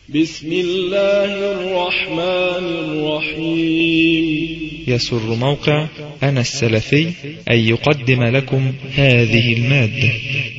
بسم الله الرحمن الرحيم يسر موقع أنا السلفي أن يقدم لكم هذه المادة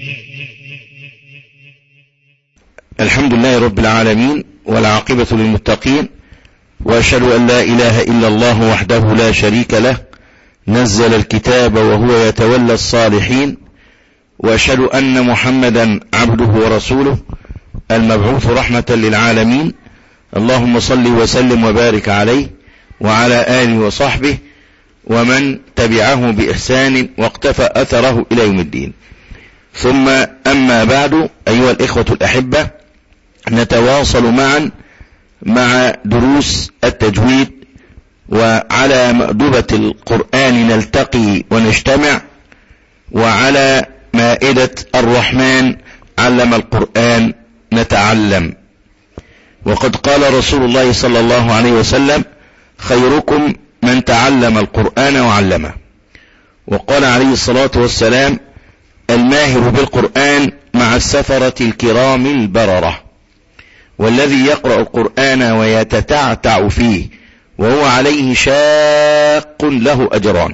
الحمد لله رب العالمين والعاقبة للمتقين وأشهد أن لا إله إلا الله وحده لا شريك له نزل الكتاب وهو يتولى الصالحين وأشهد أن محمدا عبده ورسوله المبعوث رحمة للعالمين اللهم صل وسلم وبارك عليه وعلى آله وصحبه ومن تبعه بإحسان واقتفى أثره إلى يوم الدين ثم أما بعد أيها الإخوة الأحبة نتواصل معا مع دروس التجويد وعلى مأدبة القرآن نلتقي ونجتمع وعلى مائدة الرحمن علم القرآن نتعلم وقد قال رسول الله صلى الله عليه وسلم خيركم من تعلم القرآن وعلمه وقال عليه الصلاة والسلام الماهر بالقرآن مع السفرة الكرام البررة والذي يقرأ القرآن ويتتعتع فيه وهو عليه شاق له أجران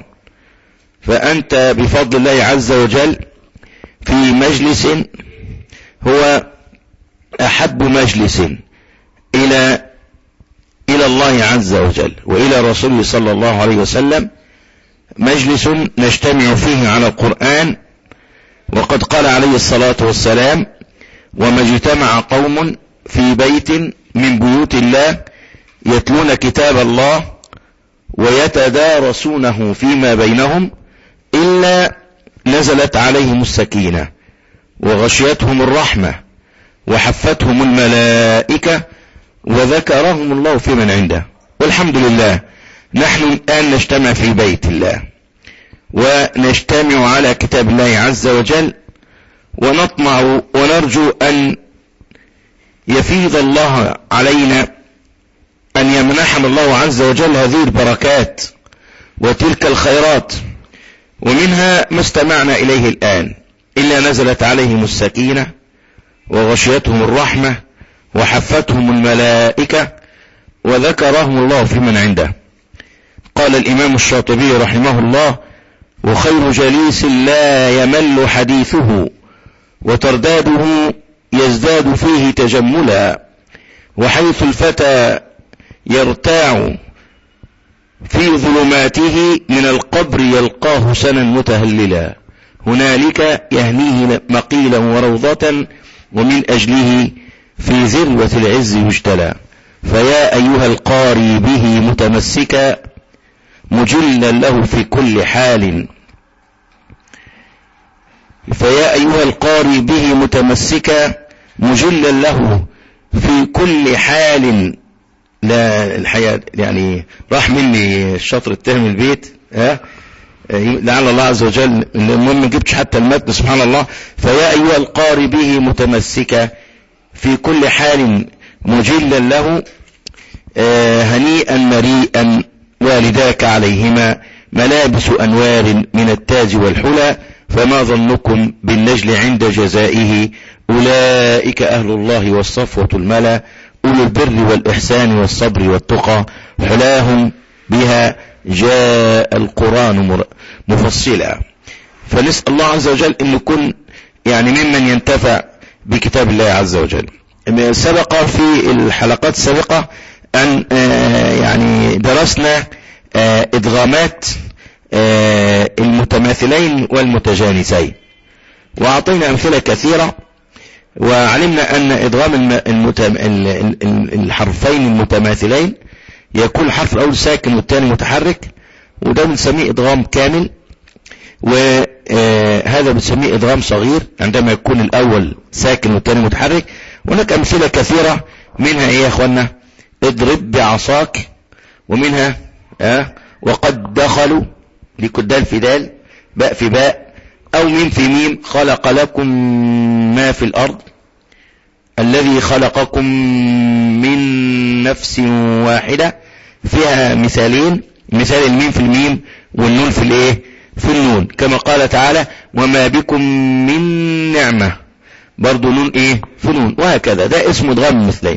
فأنت بفضل الله عز وجل في مجلس هو أحب مجلس إلى إلى الله عز وجل وإلى رسوله صلى الله عليه وسلم مجلس نجتمع فيه على القرآن وقد قال عليه الصلاة والسلام وما اجتمع قوم في بيت من بيوت الله يتلون كتاب الله ويتدارسونه فيما بينهم إلا نزلت عليهم السكينة وغشيتهم الرحمة وحفتهم الملائكة وذكرهم الله في من عنده والحمد لله نحن الآن نجتمع في بيت الله ونجتمع على كتاب الله عز وجل ونطمع ونرجو أن يفيض الله علينا أن يمنحنا الله عز وجل هذه البركات وتلك الخيرات ومنها ما استمعنا إليه الآن إلا نزلت عليهم السكينة وغشيتهم الرحمة وحفتهم الملائكة وذكرهم الله في من عنده قال الإمام الشاطبي رحمه الله وخير جليس لا يمل حديثه وترداده يزداد فيه تجملا وحيث الفتى يرتاع في ظلماته من القبر يلقاه سنا متهللا هنالك يهنيه مقيلا وروضة ومن أجله في ذروة العز يجتلى فيا أيها القاري به متمسكا مجلا له في كل حال فيا أيها القاري به متمسكا مجلا له في كل حال لا الحياة يعني راح مني الشطر التهم البيت ها لعل الله عز وجل المهم ما جبتش حتى المتن سبحان الله فيا أيها القاري به متمسكا في كل حال مجلا له هنيئا مريئا والداك عليهما ملابس أنوار من التاج والحلى فما ظنكم بالنجل عند جزائه أولئك أهل الله والصفوة الملا أولو البر والإحسان والصبر والتقى حلاهم بها جاء القرآن مفصلا فنسأل الله عز وجل أن نكون يعني ممن ينتفع بكتاب الله عز وجل سبق في الحلقات السابقة أن يعني درسنا إدغامات المتماثلين والمتجانسين وأعطينا أمثلة كثيرة وعلمنا أن إدغام الحرفين المتماثلين يكون الحرف الأول ساكن والثاني متحرك وده بنسميه إدغام كامل وهذا بنسميه إدغام صغير عندما يكون الأول ساكن والثاني متحرك هناك أمثلة كثيرة منها إيه يا أخوانا اضرب بعصاك ومنها آه وقد دخلوا لكدال في دال باء في باء أو ميم في ميم خلق لكم ما في الأرض الذي خلقكم من نفس واحدة فيها مثالين مثال الميم في الميم والنون في الايه في النون كما قال تعالى وما بكم من نعمة برضو نون ايه في نون وهكذا ده اسمه ادغام مثلين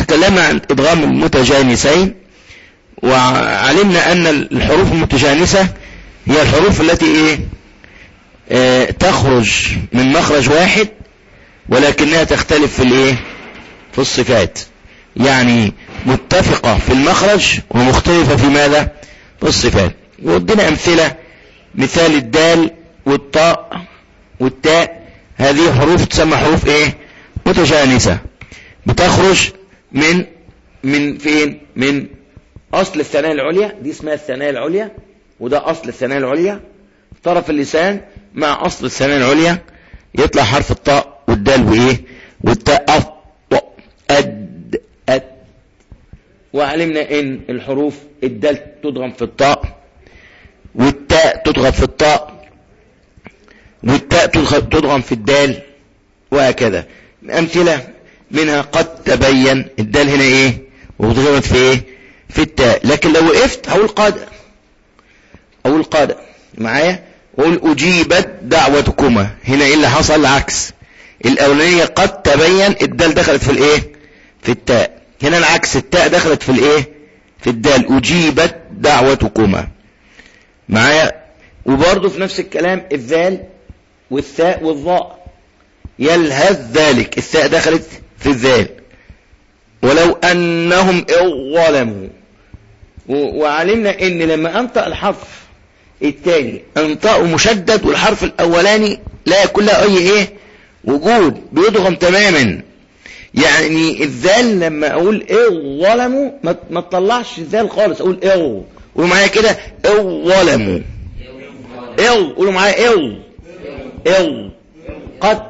تكلمنا عن ادغام المتجانسين وعلمنا ان الحروف المتجانسة هي الحروف التي ايه اه تخرج من مخرج واحد ولكنها تختلف في الايه في الصفات يعني متفقة في المخرج ومختلفة في ماذا في الصفات ودينا امثلة مثال الدال والطاء والتاء هذه حروف تسمى حروف ايه متجانسة بتخرج من من فين من اصل الثنايا العليا دي اسمها الثنايا العليا وده اصل الثنايا العليا طرف اللسان مع اصل الثنايا العليا يطلع حرف الطاء والدال وايه والتاء أط أد أد وعلمنا ان الحروف الدال تضغم في الطاء والتاء تضغم في الطاء والتاء تضغم في الدال وهكذا امثلة منها قد تبين الدال هنا ايه وضغمت في ايه في التاء لكن لو وقفت هقول قاد اقول قاد معايا قول اجيبت دعوتكما هنا ايه اللي حصل العكس الاولانية قد تبين الدال دخلت في الايه في التاء هنا العكس التاء دخلت في الايه في الدال اجيبت دعوتكما معايا وبرضه في نفس الكلام الذال والثاء والظاء يلهث ذلك الثاء دخلت في الذال ولو انهم ظلموا وعلمنا ان لما انطق الحرف الثاني انطقه مشدد والحرف الاولاني لا يكون له اي ايه وجود بيضغم تماما يعني الذال لما اقول ايه ظلموا ما تطلعش الذال خالص اقول ايه قولوا معايا كده ايه ظلموا ايه قولوا معايا ايه ايه قد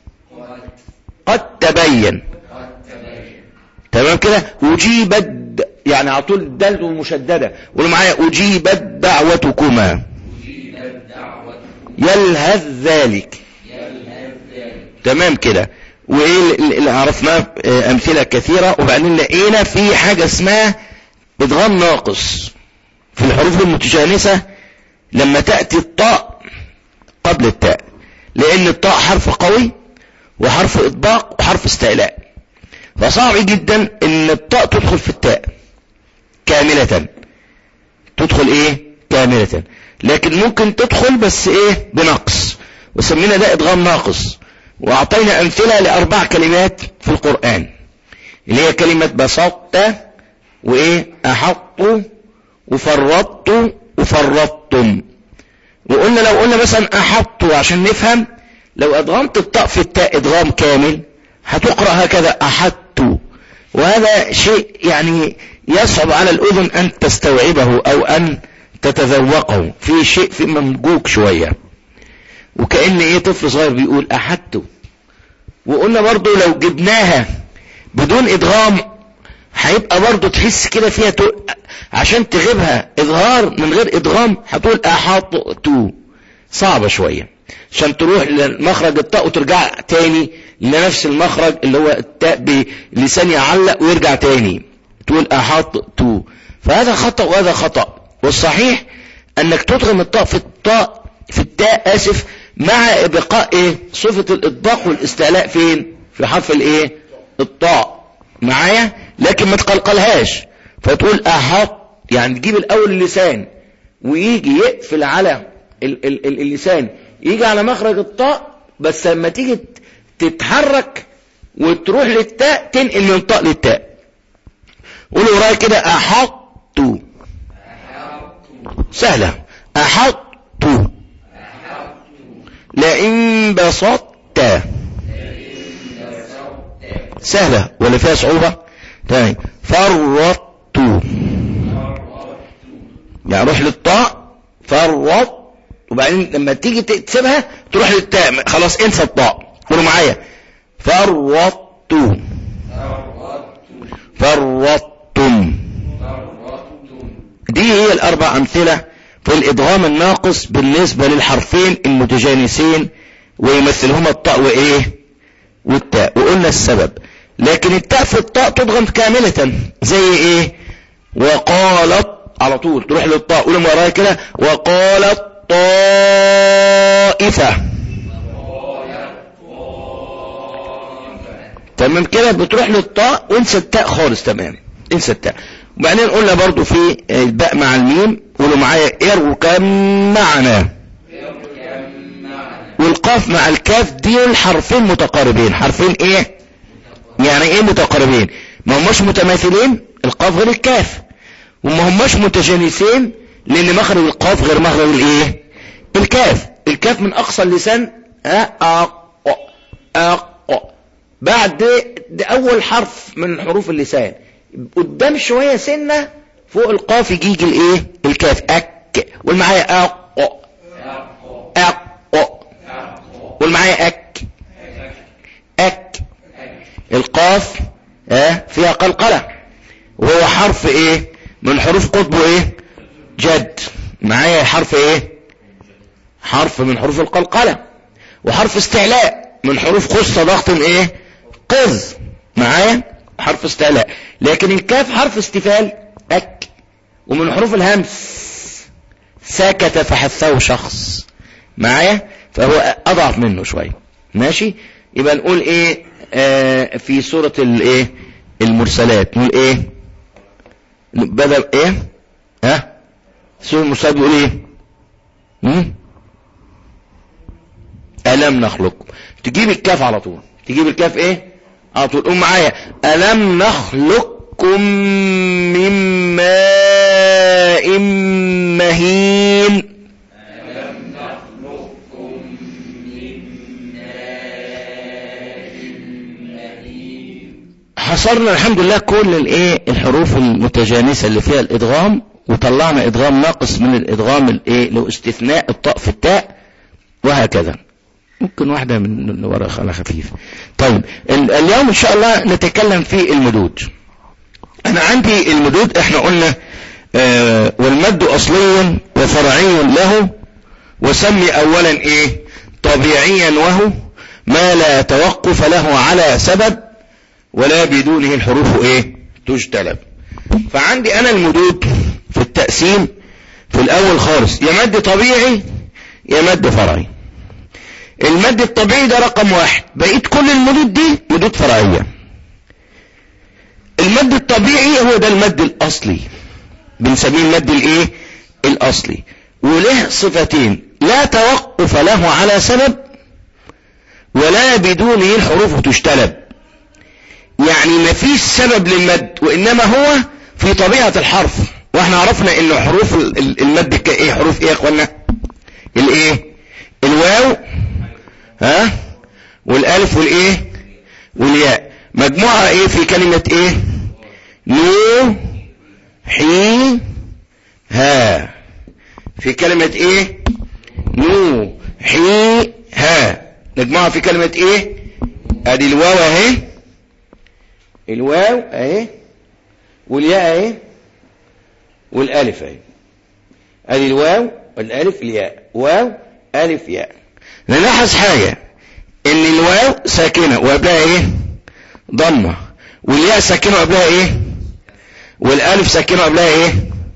قد تبين تمام كده اجيبت يعني على طول الدال المشدده قولوا معايا اجيبت دعوتكما يلهث ذلك تمام كده وايه اللي عرفناه امثله كثيره وبعدين لقينا في حاجه اسمها ادغام ناقص في الحروف المتجانسه لما تاتي الطاء قبل التاء لان الطاء حرف قوي وحرف اطباق وحرف استعلاء فصعب جدا ان الطاء تدخل في التاء كاملة تدخل ايه كاملة لكن ممكن تدخل بس ايه بنقص وسمينا ده ادغام ناقص واعطينا امثلة لاربع كلمات في القرآن اللي هي كلمة بسطت وايه احط وفرطت وفرطتم وقلنا لو قلنا مثلا احط عشان نفهم لو ادغمت الطاء في التاء ادغام كامل هتقرأ هكذا احدت وهذا شيء يعني يصعب على الاذن ان تستوعبه او ان تتذوقه في شيء في ممجوك شوية وكأن ايه طفل صغير بيقول احدت وقلنا برضو لو جبناها بدون ادغام هيبقى برضو تحس كده فيها تقول عشان تغيبها اظهار من غير ادغام هتقول احطت صعبة شوية عشان تروح لمخرج الطاء وترجع تاني لنفس المخرج اللي هو التاء بلسان يعلق ويرجع تاني تقول احطت فهذا خطأ وهذا خطأ والصحيح انك تدغم الطاء في الطاء في التاء اسف مع ابقاء ايه صفة الاطباق والاستعلاء فين في حرف الايه الطاء معايا لكن ما تقلقلهاش فتقول احط يعني تجيب الاول اللسان ويجي يقفل على ال ال ال اللسان يجي على مخرج الطاء بس لما تيجي تتحرك وتروح للتاء تنقل من الطاء للتاء قولوا ورايا كده احط سهلة احط لئن بسطت سهلة ولا فيها صعوبة تاني فرطت يعني روح للطاء فرط وبعدين لما تيجي تسيبها تروح للتاء خلاص انسى الطاء قولوا معايا فرطت فرطتم دي هي الاربع امثلة في الادغام الناقص بالنسبة للحرفين المتجانسين ويمثلهما الطاء وايه والتاء وقلنا السبب لكن التاء في الطاء تضغم كاملة زي ايه وقالت على طول تروح للطاء قولوا ورايا كده وقالت طائفة تمام كده بتروح للطاء وانسى التاء خالص تمام انسى التاء وبعدين قلنا برضو في الباء مع الميم قولوا معايا اركب معنا والقاف مع الكاف دي الحرفين متقاربين حرفين ايه يعني ايه متقاربين ما هماش متماثلين القاف غير الكاف وما هماش متجانسين لان مخرج القاف غير مخرج الايه الكاف الكاف من اقصى اللسان أق أق بعد ده اول حرف من حروف اللسان قدام شوية سنة فوق القاف يجي الايه الكاف اك قول معايا اق اق قول معايا اك اك القاف اه فيها قلقلة وهو حرف ايه من حروف قطبه ايه جد معايا حرف ايه حرف من حروف القلقلة وحرف استعلاء من حروف خصة ضغط ايه قذ معايا حرف استعلاء لكن الكاف حرف استفال اك ومن حروف الهمس سكت فحثه شخص معايا فهو اضعف منه شوية ماشي يبقى نقول ايه آه في سورة الايه المرسلات نقول ايه بدل ايه ها سورة المرسلات بيقول ايه مم؟ ألم نخلقكم تجيب الكاف على طول تجيب الكاف ايه على طول قوم معايا ألم نخلقكم من ماء مهين حصرنا الحمد لله كل الايه الحروف المتجانسة اللي فيها الادغام وطلعنا ادغام ناقص من الادغام الايه لو استثناء الطاء في التاء وهكذا ممكن واحدة من ورا على خفيف طيب اليوم ان شاء الله نتكلم في المدود انا عندي المدود احنا قلنا آه والمد اصلي وفرعي له وسمي اولا ايه طبيعيا وهو ما لا توقف له على سبب ولا بدونه الحروف ايه تجتلب فعندي انا المدود في التقسيم في الاول خالص يا مد طبيعي يا مد فرعي المد الطبيعي ده رقم واحد بقيت كل المدود دي مدود فرعية المد الطبيعي هو ده المد الاصلي بنسميه المد الايه الاصلي وله صفتين لا توقف له على سبب ولا بدونه الحروف تجتلب يعني ما فيش سبب للمد وانما هو في طبيعة الحرف واحنا عرفنا ان حروف المد كايه حروف ايه يا اخوانا الايه الواو ها والالف والايه والياء مجموعة ايه في كلمة ايه نو حي ها في كلمة ايه نو حي ها نجمعها في كلمة ايه ادي الواو اهي الواو اهي والياء اهي والالف اهي ادي الواو والالف الياء واو الف ياء نلاحظ حاجة ان الواو ساكنة وقبلها ايه ضمة والياء ساكنة وقبلها ايه والالف ساكنة وقبلها ايه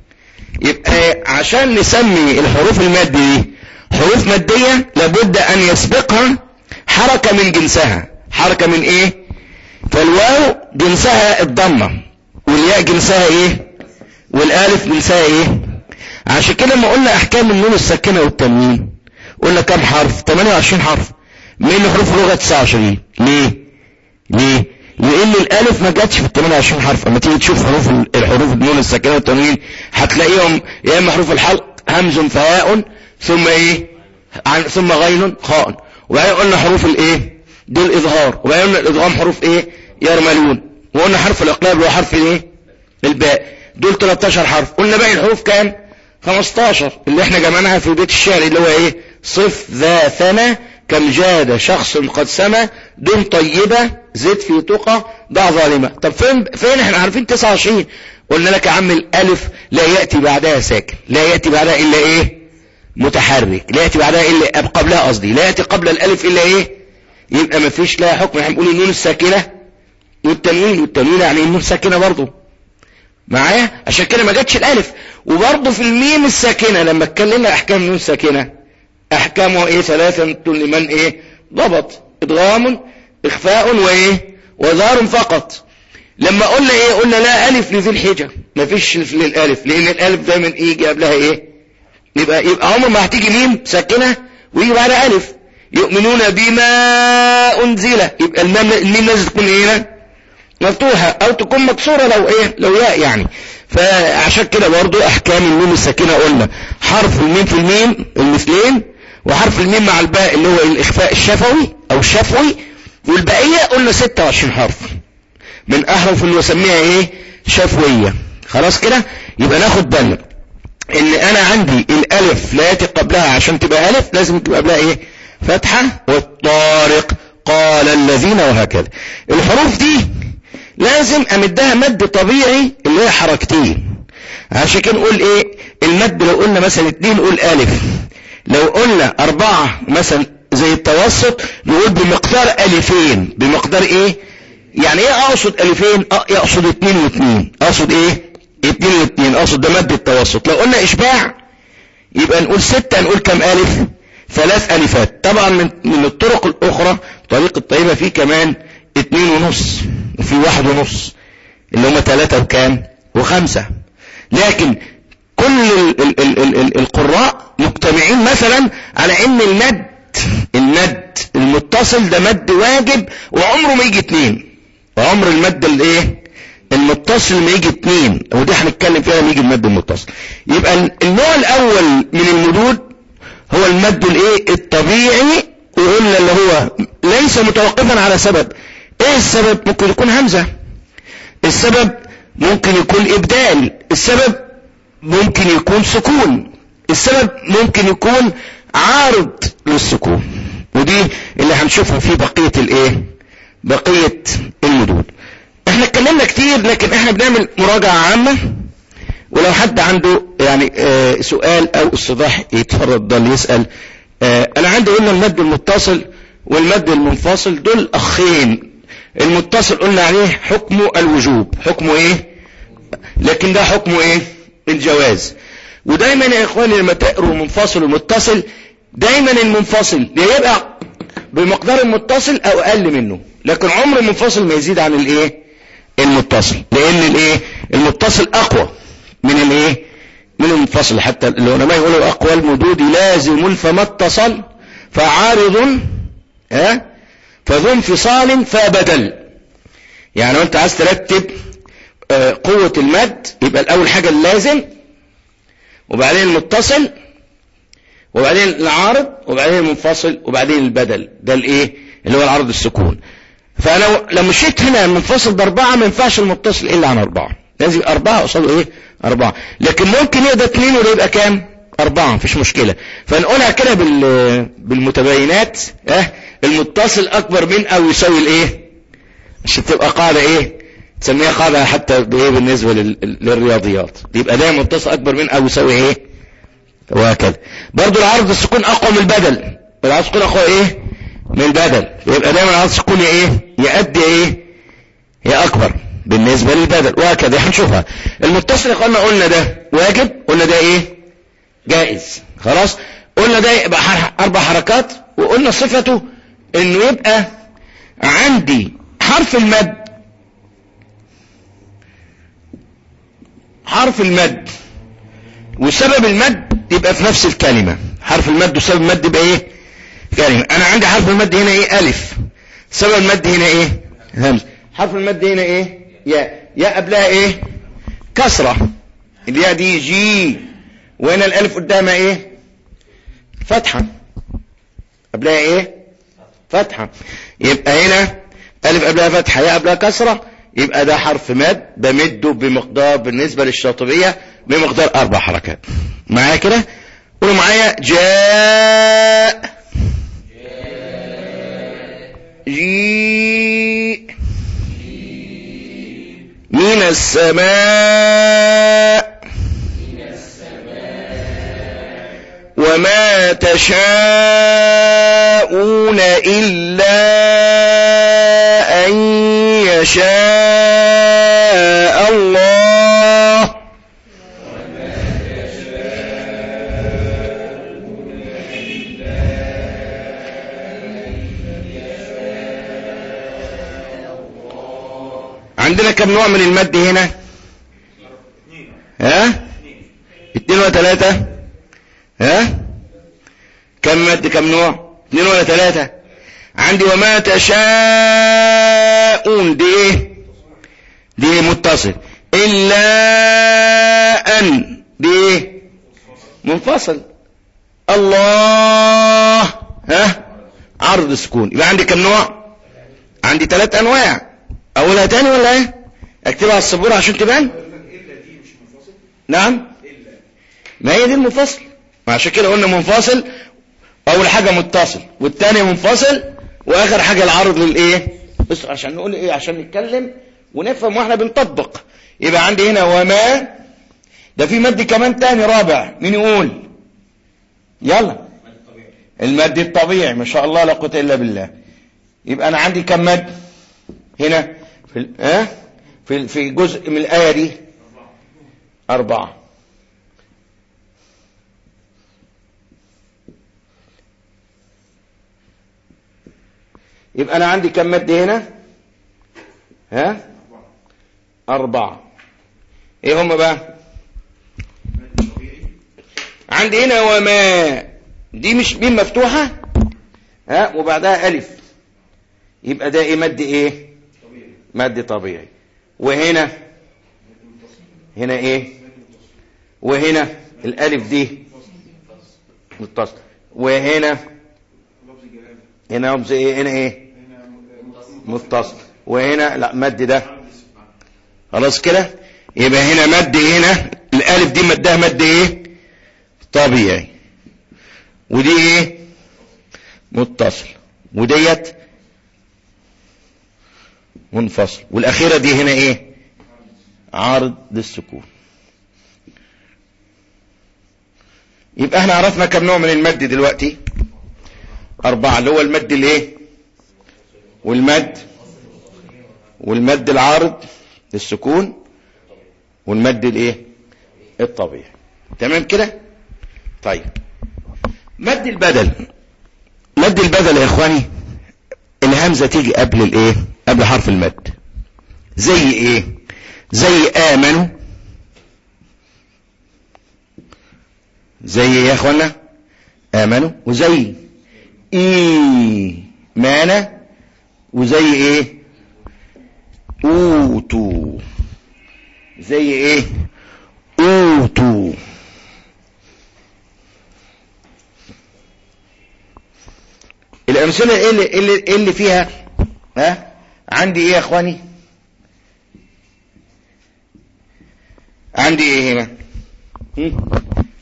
يبقى عشان نسمي الحروف المادة دي حروف مادية لابد ان يسبقها حركة من جنسها حركة من ايه فالواو جنسها الضمة والياء جنسها ايه والالف جنسها ايه عشان كده لما قلنا احكام النون الساكنة والتنوين قلنا كم حرف 28 حرف من حروف اللغة 29 ليه ليه لان الالف ما جاتش في ال 28 حرف اما تيجي تشوف حروف الحروف النون الساكنه والتنوين هتلاقيهم يا اما حروف الحلق همز فهاء ثم ايه عن ثم غين خاء وبعدين قلنا حروف الايه دول اظهار وبعدين قلنا الادغام حروف ايه يرملون وقلنا حرف الاقلاب اللي هو حرف الايه الباء دول 13 حرف قلنا باقي الحروف كام 15 اللي احنا جمعناها في بيت الشعر اللي هو ايه صف ذا ثنى كم جاد شخص قد سما دون طيبة زد في تقى ضع ظالمة طب فين فين احنا عارفين 29 قلنا لك يا عم الالف لا يأتي بعدها ساكن لا يأتي بعدها الا ايه متحرك لا يأتي بعدها الا قبلها قصدي لا يأتي قبل الالف الا ايه يبقى ما فيش لها حكم احنا بنقول النون الساكنة والتنوين والتنوين يعني النون ساكنة برضه معايا عشان كده ما جاتش الالف وبرضه في الميم الساكنة لما اتكلمنا احكام النون الساكنة احكامه ايه ثلاثة لمن ايه ضبط ادغام اخفاء وايه وظهر فقط لما قلنا ايه قلنا لا الف لذي الحجة مفيش للالف لان الالف دايما ايه يجي قبلها ايه يبقى يبقى عمر ما هتيجي ميم ساكنه ويجي بعدها الف يؤمنون بما انزل يبقى الميم لازم تكون ايه مفتوحه او تكون مكسوره لو ايه لو ياء يعني فعشان كده برضو احكام الميم الساكنه قلنا حرف الميم في الميم المثلين وحرف الميم مع الباء اللي هو الاخفاء الشفوي او الشفوي والبقيه قلنا 26 حرف من احرف اللي بسميها ايه شفويه خلاص كده يبقى ناخد بالنا ان انا عندي الالف لا ياتي قبلها عشان تبقى الف لازم تبقى قبلها ايه فتحه والطارق قال الذين وهكذا الحروف دي لازم امدها مد طبيعي اللي هي حركتين عشان كده نقول ايه المد لو قلنا مثلا اتنين نقول الف لو قلنا اربعة مثلا زي التوسط نقول بمقدار الفين بمقدار ايه يعني ايه اقصد الفين اقصد اتنين واتنين اقصد ايه اتنين واتنين اقصد ده مد التوسط لو قلنا اشباع يبقى نقول ستة نقول كم الف ثلاث الفات طبعا من, من الطرق الاخرى طريق الطيبة فيه كمان اتنين ونص وفي واحد ونص اللي هم ثلاثة وكام وخمسة لكن كل ال ال ال ال ال القراء مجتمعين مثلا على ان المد المد المتصل ده مد واجب وعمره ما يجي اتنين وعمر المد الايه المتصل ما يجي اتنين ودي هنتكلم فيها لما يجي المد المتصل يبقى النوع الاول من المدود هو المد الايه الطبيعي وقلنا اللي هو ليس متوقفا على سبب ايه السبب ممكن يكون همزة السبب ممكن يكون ابدال السبب ممكن يكون سكون السبب ممكن يكون عارض للسكون ودي اللي هنشوفها في بقية الايه بقية المدود احنا اتكلمنا كتير لكن احنا بنعمل مراجعة عامة ولو حد عنده يعني اه سؤال او استضاح يتفضل يسأل اه انا عندي قلنا المد المتصل والمد المنفصل دول اخين المتصل قلنا عليه حكمه الوجوب حكمه ايه لكن ده حكمه ايه الجواز ودايما يا اخواني لما تقروا منفصل ومتصل دايما المنفصل يبقى بمقدار المتصل او اقل منه لكن عمر المنفصل ما يزيد عن الايه المتصل لان الايه المتصل اقوى من الايه من المنفصل حتى العلماء يقولوا اقوى المدود لازم فما اتصل فعارض ها فذو انفصال فبدل يعني وانت عايز ترتب قوة المد يبقى الاول حاجة اللازم وبعدين المتصل وبعدين العارض وبعدين المنفصل وبعدين البدل ده الايه اللي هو العرض السكون فانا لو مشيت هنا المنفصل باربعة ما ينفعش المتصل الا عن اربعة لازم اربعة قصاده ايه اربعة لكن ممكن يبقى اتنين ولا يبقى كام اربعة مفيش مشكلة فنقولها كده بال بالمتباينات اه المتصل اكبر من او يساوي الايه عشان تبقى قاعدة ايه تسميها قاعدة حتى بايه بالنسبة لل... للرياضيات يبقى ده متصل اكبر من او يساوي ايه وهكذا برضو العرض السكون اقوى من البدل العرض السكون اقوى ايه من البدل يبقى دايما العرض السكون ايه يأدي ايه هي اكبر بالنسبة للبدل وهكذا هنشوفها المتصل قلنا قلنا ده واجب قلنا ده ايه جائز خلاص قلنا ده يبقى اربع حركات وقلنا صفته انه يبقى عندي حرف المد حرف المد وسبب المد يبقى في نفس الكلمة حرف المد وسبب المد يبقى ايه كلمة انا عندي حرف المد هنا ايه الف سبب المد هنا ايه همز حرف المد هنا ايه ياء ياء قبلها ايه كسرة الياء دي جي وهنا الالف قدامها ايه فتحة قبلها ايه فتحة يبقى هنا الف قبلها فتحة ياء قبلها كسرة يبقى ده حرف مد بمده بمقدار بالنسبة للشاطبية بمقدار اربع حركات معايا كده قولوا معايا جاء جي من السماء وما تشاءون إلا أن يشاء الله كم نوع من المد هنا ها اتنين ولا تلاتة ها كم مد كم نوع اتنين ولا تلاتة عندي وما تشاءون دي ايه دي متصل الا ان دي ايه منفصل الله ها عرض سكون يبقى عندي كم نوع عندي ثلاث انواع اولها تاني ولا ايه اكتبها على السبوره عشان تبان نعم ما هي دي المنفصل عشان كده قلنا منفصل اول حاجه متصل والثاني منفصل واخر حاجه العرض للايه بس عشان نقول ايه عشان نتكلم ونفهم واحنا بنطبق يبقى عندي هنا وما ده في مد كمان تاني رابع مين يقول يلا المد الطبيعي ما شاء الله لا قوه الا بالله يبقى انا عندي كم مد هنا في ال- ها في في جزء من الايه دي اربعه يبقى انا عندي كم مد هنا ها اربعه ايه هم بقى عندي هنا وما دي مش ميم مفتوحة ها وبعدها ألف يبقى ده ايه مد ايه مد طبيعي وهنا هنا ايه وهنا الألف دي متصل وهنا هنا رمز ايه هنا ايه متصل وهنا لا مد ده خلاص كده يبقى هنا مد هنا الألف دي مدها مد ايه طبيعي ودي ايه متصل وديت منفصل والاخيره دي هنا ايه عارض للسكون يبقى احنا عرفنا كم نوع من المد دلوقتي اربعه اللي هو المد الايه والمد والمد العارض للسكون والمد الايه الطبيعي تمام كده طيب مد البدل مد البدل يا اخواني الهمزة تيجي قبل الايه قبل حرف المد زي ايه زي امنوا زي ايه يا اخوانا امنوا وزي ايمانا وزي ايه اوتوا زي ايه اوتوا الامثله ايه اللي, إيه اللي, إيه اللي فيها ها عندي ايه يا اخواني عندي ايه هنا هم؟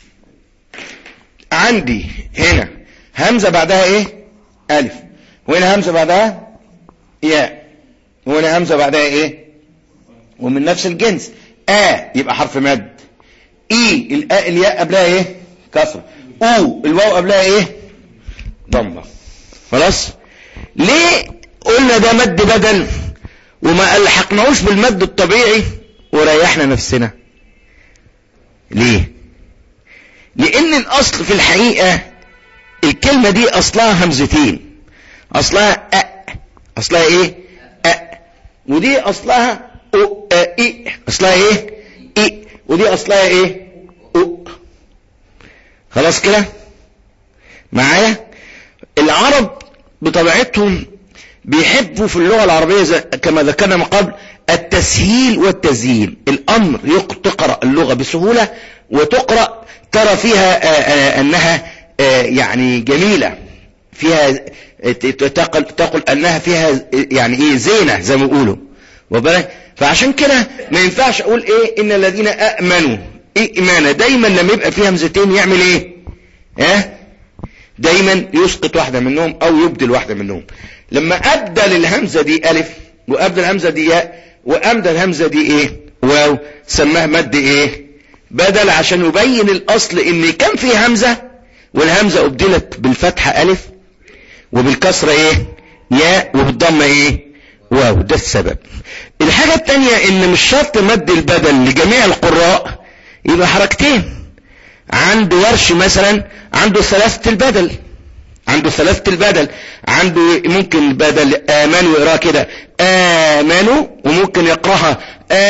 عندي هنا همزه بعدها ايه الف وهنا همزه بعدها ياء وهنا همزه بعدها ايه ومن نفس الجنس آ يبقى حرف مد اي الآ الياء قبلها ايه كسر او الواو قبلها ايه ضمه خلاص ليه قلنا ده مد بدل وما الحقناهوش بالمد الطبيعي وريحنا نفسنا ليه لان الاصل في الحقيقة الكلمة دي اصلها همزتين اصلها أ اصلها ايه أ ودي اصلها أو أ إي اصلها ايه إي ودي اصلها ايه أو خلاص كده معايا العرب بطبيعتهم بيحبوا في اللغة العربية زي كما ذكرنا من قبل التسهيل والتزيين الأمر يق- تقرأ اللغة بسهولة وتقرأ ترى فيها آآ آآ أنها آآ يعني جميلة فيها تقل, تقل أنها فيها يعني إيه زينة زي ما بيقولوا وبالك فعشان كده ما ينفعش أقول إيه إن الذين أأمنوا إيه إيمانا دايما لما يبقى فيها همزتين يعمل إيه ها دايما يسقط واحدة منهم او يبدل واحدة منهم لما ابدل الهمزة دي الف وابدل الهمزة دي ياء وابدل الهمزة دي ايه واو سماها مد ايه بدل عشان يبين الاصل ان كان في همزة والهمزة ابدلت بالفتحة الف وبالكسرة ايه ياء وبالضمة ايه واو ده السبب الحاجة التانية ان مش شرط مد البدل لجميع القراء يبقى حركتين عند ورش مثلا عنده ثلاثة البدل عنده ثلاثة البدل عنده ممكن بدل آمنوا يقراها كده آمنوا وممكن يقراها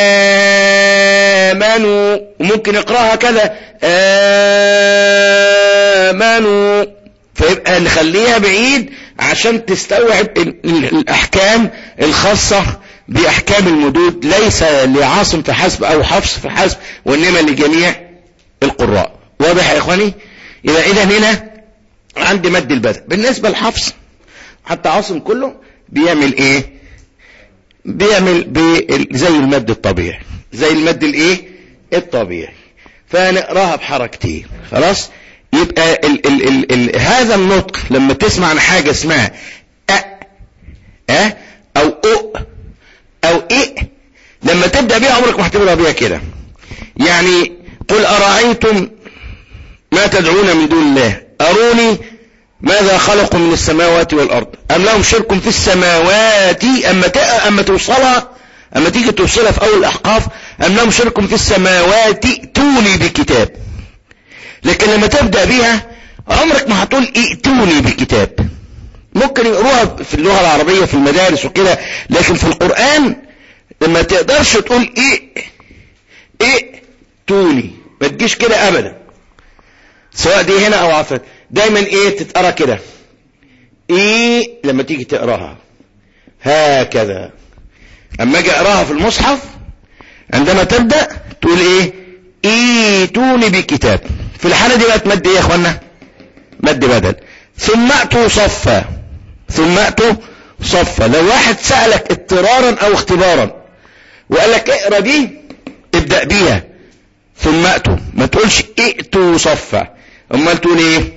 آمنوا وممكن يقراها كذا آمنوا فيبقى نخليها بعيد عشان تستوعب الأحكام الخاصة بأحكام المدود ليس لعاصم في حسب أو حفص في حسب وإنما لجميع القراء واضح يا إخواني إذا إذا هنا عندي مد البدء بالنسبة لحفص حتى عاصم كله بيعمل إيه بيعمل زي المد الطبيعي زي المد الإيه الطبيعي فنقراها بحركتين خلاص يبقى ال ال ال ال هذا النطق لما تسمع عن حاجة اسمها أ أه أو أو أو إيه لما تبدأ بيها عمرك ما هتبدأ بيها كده يعني قل أرأيتم ما تدعون من دون الله أروني ماذا خلقوا من السماوات والأرض أم لهم شرك في السماوات أما أما توصلها أما تيجي توصلها في أول الأحقاف أم لهم شرك في السماوات توني بكتاب لكن لما تبدأ بيها عمرك ما هتقول ائتوني بكتاب ممكن يقروها في اللغة العربية في المدارس وكده لكن في القرآن لما تقدرش تقول ايه ايه توني ما تجيش كده ابدا سواء دي هنا او عفت دايما ايه تتقرا كده ايه لما تيجي تقراها هكذا اما اجي اقراها في المصحف عندما تبدأ تقول ايه ايتوني بكتاب في الحالة دي بقت مد ايه يا اخوانا مد بدل ثم اتوا صفا ثم اتوا صفا لو واحد سألك اضطرارا او اختبارا وقال لك اقرا دي ابدأ بيها ثم اتوا ما تقولش ائتوا صفا امال تقول ايه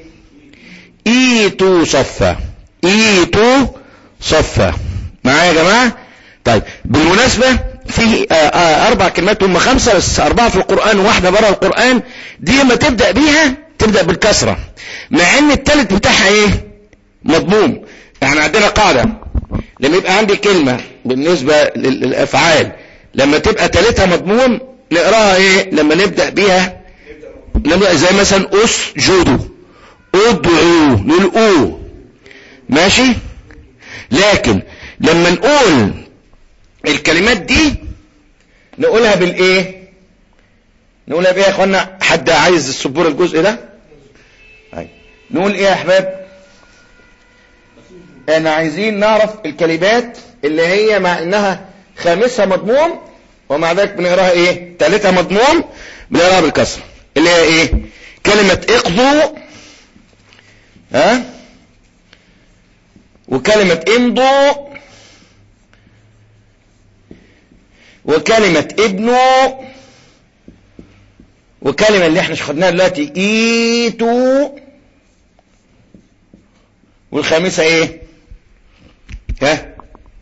ايتوا صفا ايتوا صفا معايا يا جماعة طيب بالمناسبة في آآ آآ اربع كلمات هم خمسة بس اربعة في القرآن وواحدة بره القرآن دي لما تبدأ بيها تبدأ بالكسرة مع ان التالت بتاعها ايه مضموم يعني عندنا قاعدة لما يبقى عندي كلمة بالنسبة للافعال لما تبقى تالتها مضموم نقراها ايه لما نبدأ بيها نبدأ زي مثلا اسجدوا ادعوا نقول او ماشي لكن لما نقول الكلمات دي نقولها بالايه نقولها بايه يا اخوانا حد عايز السبورة الجزء ده هاي. نقول ايه يا احباب احنا عايزين نعرف الكلمات اللي هي مع انها خامسها مضموم ومع ذلك بنقراها ايه ثالثها مضموم بنقراها بالكسر اللي هي ايه كلمة اقضوا ها وكلمة امضوا وكلمة ابنوا وكلمة اللي احنا خدناها دلوقتي ايتوا والخامسة ايه ها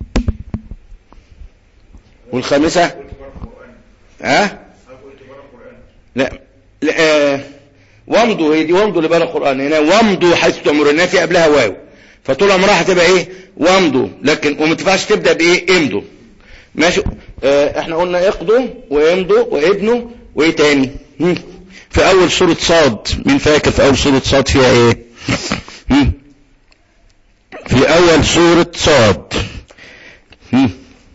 والخامسة ها لا لا آه وامضوا هي دي وامضوا اللي بقى القرآن هنا وامضوا حيث تأمرون في قبلها واو فطول عمرها هتبقى ايه وامضوا لكن وما تنفعش تبدأ بايه امضوا ماشي اه احنا قلنا اقضوا وامضوا وابنوا وايه تاني هم. في اول سورة صاد مين فاكر في اول سورة صاد فيها ايه هم. في اول سورة صاد هم.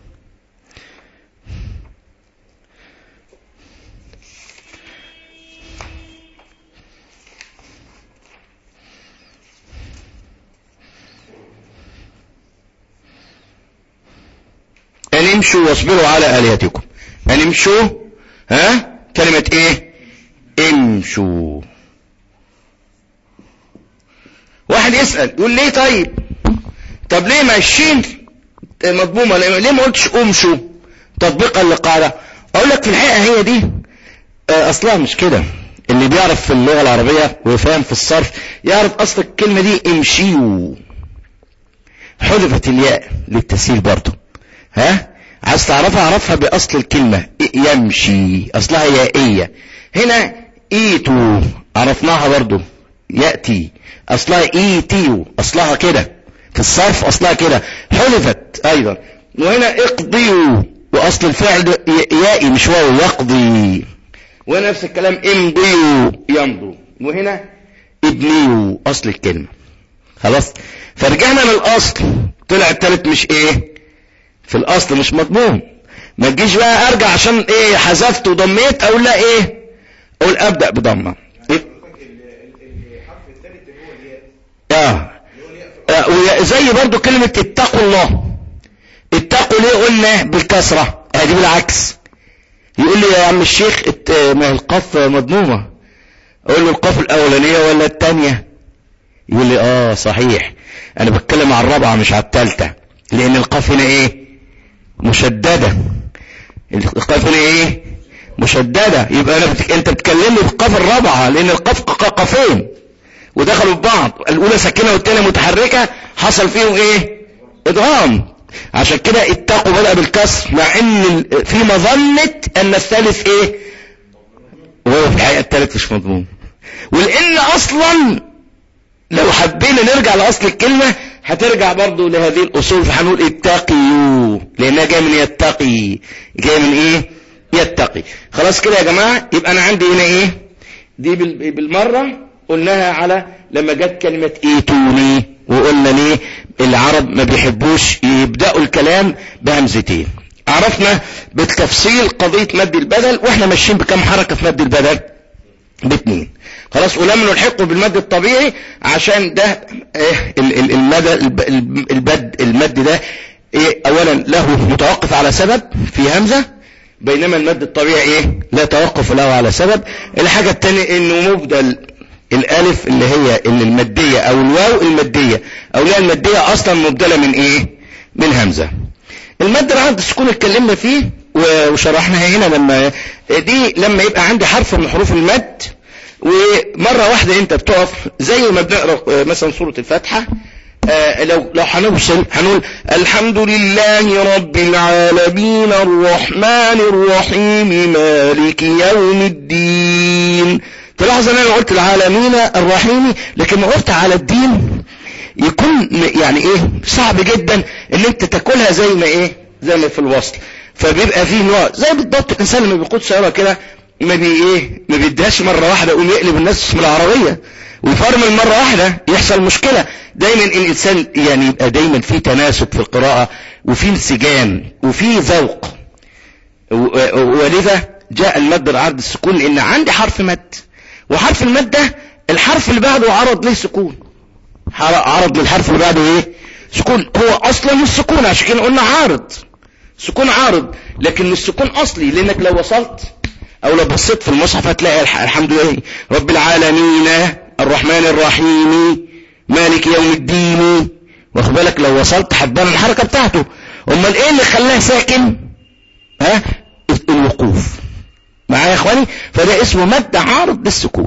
أن امشوا واصبروا على آلهتكم أن امشوا ها كلمة ايه امشوا واحد يسأل يقول ليه طيب طب ليه ما الشين مضمومة ليه ما قلتش امشوا تطبيقا للقاعدة اقول لك في الحقيقة هي دي اصلها مش كده اللي بيعرف في اللغة العربية ويفهم في الصرف يعرف اصل الكلمة دي امشيوا حذفت الياء للتسهيل برضه ها عايز تعرفها اعرفها باصل الكلمة يمشي اصلها يائية هنا ايتو عرفناها برضو يأتي اصلها ايتيو اصلها كده في الصرف اصلها كده حذفت ايضا وهنا اقضيوا واصل الفعل يائي مش واو يقضي وهنا نفس الكلام امضيوا يمضوا وهنا ابنيوا اصل الكلمة خلاص فرجعنا للاصل طلع التالت مش ايه في الاصل مش مضمون ما تجيش بقى ارجع عشان ايه حذفت وضميت اقول لا ايه اقول ابدا بضمه إيه؟ اه آه، وزي برضو كلمة اتقوا الله اتقوا ليه قلنا بالكسرة ادي بالعكس يقول لي يا عم الشيخ ات- ما هي القاف مضمومة اقول له القاف الاولانية ولا التانية يقول لي اه صحيح انا بتكلم على الرابعة مش على التالتة لان القاف هنا ايه مشددة القاف هنا ايه مشددة يبقى انا بتك... انت بتكلمني بالقاف الرابعة لان القاف ق- قافين ودخلوا في بعض الاولى ساكنه والثانيه متحركه حصل فيهم ايه ادغام عشان كده اتقوا بدأ بالكسر مع ان ال- في مظنه ان الثالث ايه وهو في الحقيقه الثالث مش مضمون ولان اصلا لو حبينا نرجع لاصل الكلمه هترجع برضو لهذه الاصول فهنقول اتقيوا لانها جايه من يتقي جايه من ايه يتقي خلاص كده يا جماعه يبقى انا عندي هنا ايه دي بال- بالمرة قلناها على لما جت كلمة ايتوني وقلنا ليه العرب ما بيحبوش يبدأوا الكلام بهمزتين عرفنا بالتفصيل قضية مد البدل واحنا ماشيين بكم حركة في مد البدل باثنين خلاص ولم نلحقه بالمد الطبيعي عشان ده إيه ال- ال- المدى الب- الب- البد المد ده إيه اولا له متوقف على سبب في همزة بينما المد الطبيعي ايه لا توقف له على سبب الحاجة التانية انه مبدل الالف اللي هي اللي المادية او الواو المادية او لا المادية اصلا مبدلة من ايه من همزة المد العرض السكون اتكلمنا فيه و- وشرحناها هنا لما دي لما يبقى عندي حرف من حروف المد ومرة واحدة انت بتقف زي ما بنقرأ آه، مثلا سورة الفاتحة آه، لو لو هنوصل هنقول الحمد لله رب العالمين الرحمن الرحيم مالك يوم الدين تلاحظ ان انا قلت العالمين الرحيم لكن ما قلت على الدين يكون يعني ايه صعب جدا ان انت تاكلها زي ما ايه زي ما في الوصل فبيبقى فيه نوع زي بالضبط الانسان لما بيقود سياره كده ما بي ايه ما بيديهاش مره واحده يقوم يقلب الناس من العربيه ويفرمل مره واحده يحصل مشكله دايما الانسان يعني يبقى دايما في تناسق في القراءه وفي انسجام وفي ذوق و- و- ولذا جاء المد العرض السكون لان عندي حرف مد وحرف المد ده الحرف اللي بعده عرض له سكون حر- عرض للحرف اللي بعده ايه سكون هو اصلا مش سكون عشان كده قلنا عارض سكون عارض لكن مش سكون اصلي لانك لو وصلت او لو بصيت في المصحف هتلاقي الح- الحمد لله رب العالمين الرحمن الرحيم مالك يوم الدين واخد بالك لو وصلت هتبان الحركه بتاعته امال ايه اللي خلاه ساكن ها الوقوف معايا يا اخواني فده اسمه مد عارض للسكون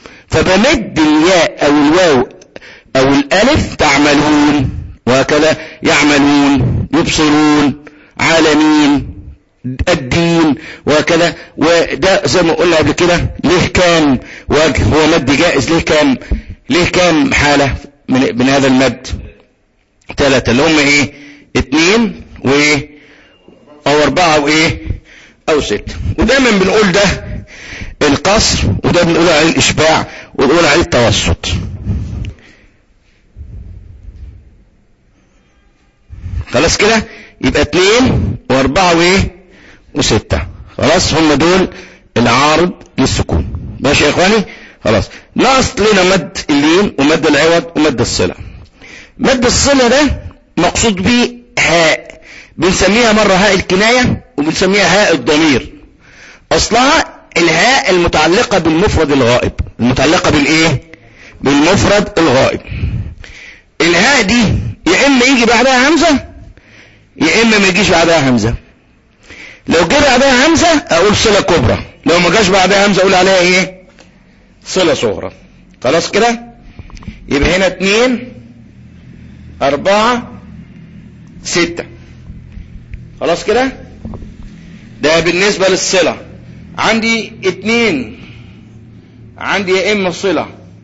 فبمد الياء او الواو او الالف تعملون وهكذا يعملون يبصرون عالمين الدين وهكذا وده زي ما قلنا قبل كده ليه كام وجه هو مد جائز ليه كام ليه كام حالة من, من هذا المد ثلاثة اللي هم ايه اتنين وايه او اربعة وايه او ستة ودايما بنقول ده القصر وده بنقول عليه الاشباع ونقول عليه التوسط خلاص كده يبقى اتنين واربعة وايه وستة خلاص هم دول العارض للسكون ماشي يا اخواني خلاص ناقص لنا مد اللين ومد العوض ومد الصلة مد الصلة ده مقصود به هاء بنسميها مرة هاء الكناية وبنسميها هاء الضمير اصلها الهاء المتعلقة بالمفرد الغائب المتعلقة بالايه بالمفرد الغائب الهاء دي يا اما يجي بعدها همزة يا اما ما يجيش بعدها همزة لو جه بعدها همزة اقول صلة كبرى لو ما جاش بعدها همزة اقول عليها ايه صلة صغرى خلاص كده يبقى هنا اتنين اربعة ستة خلاص كده ده بالنسبة للصلة عندي اتنين عندي يا اما صلة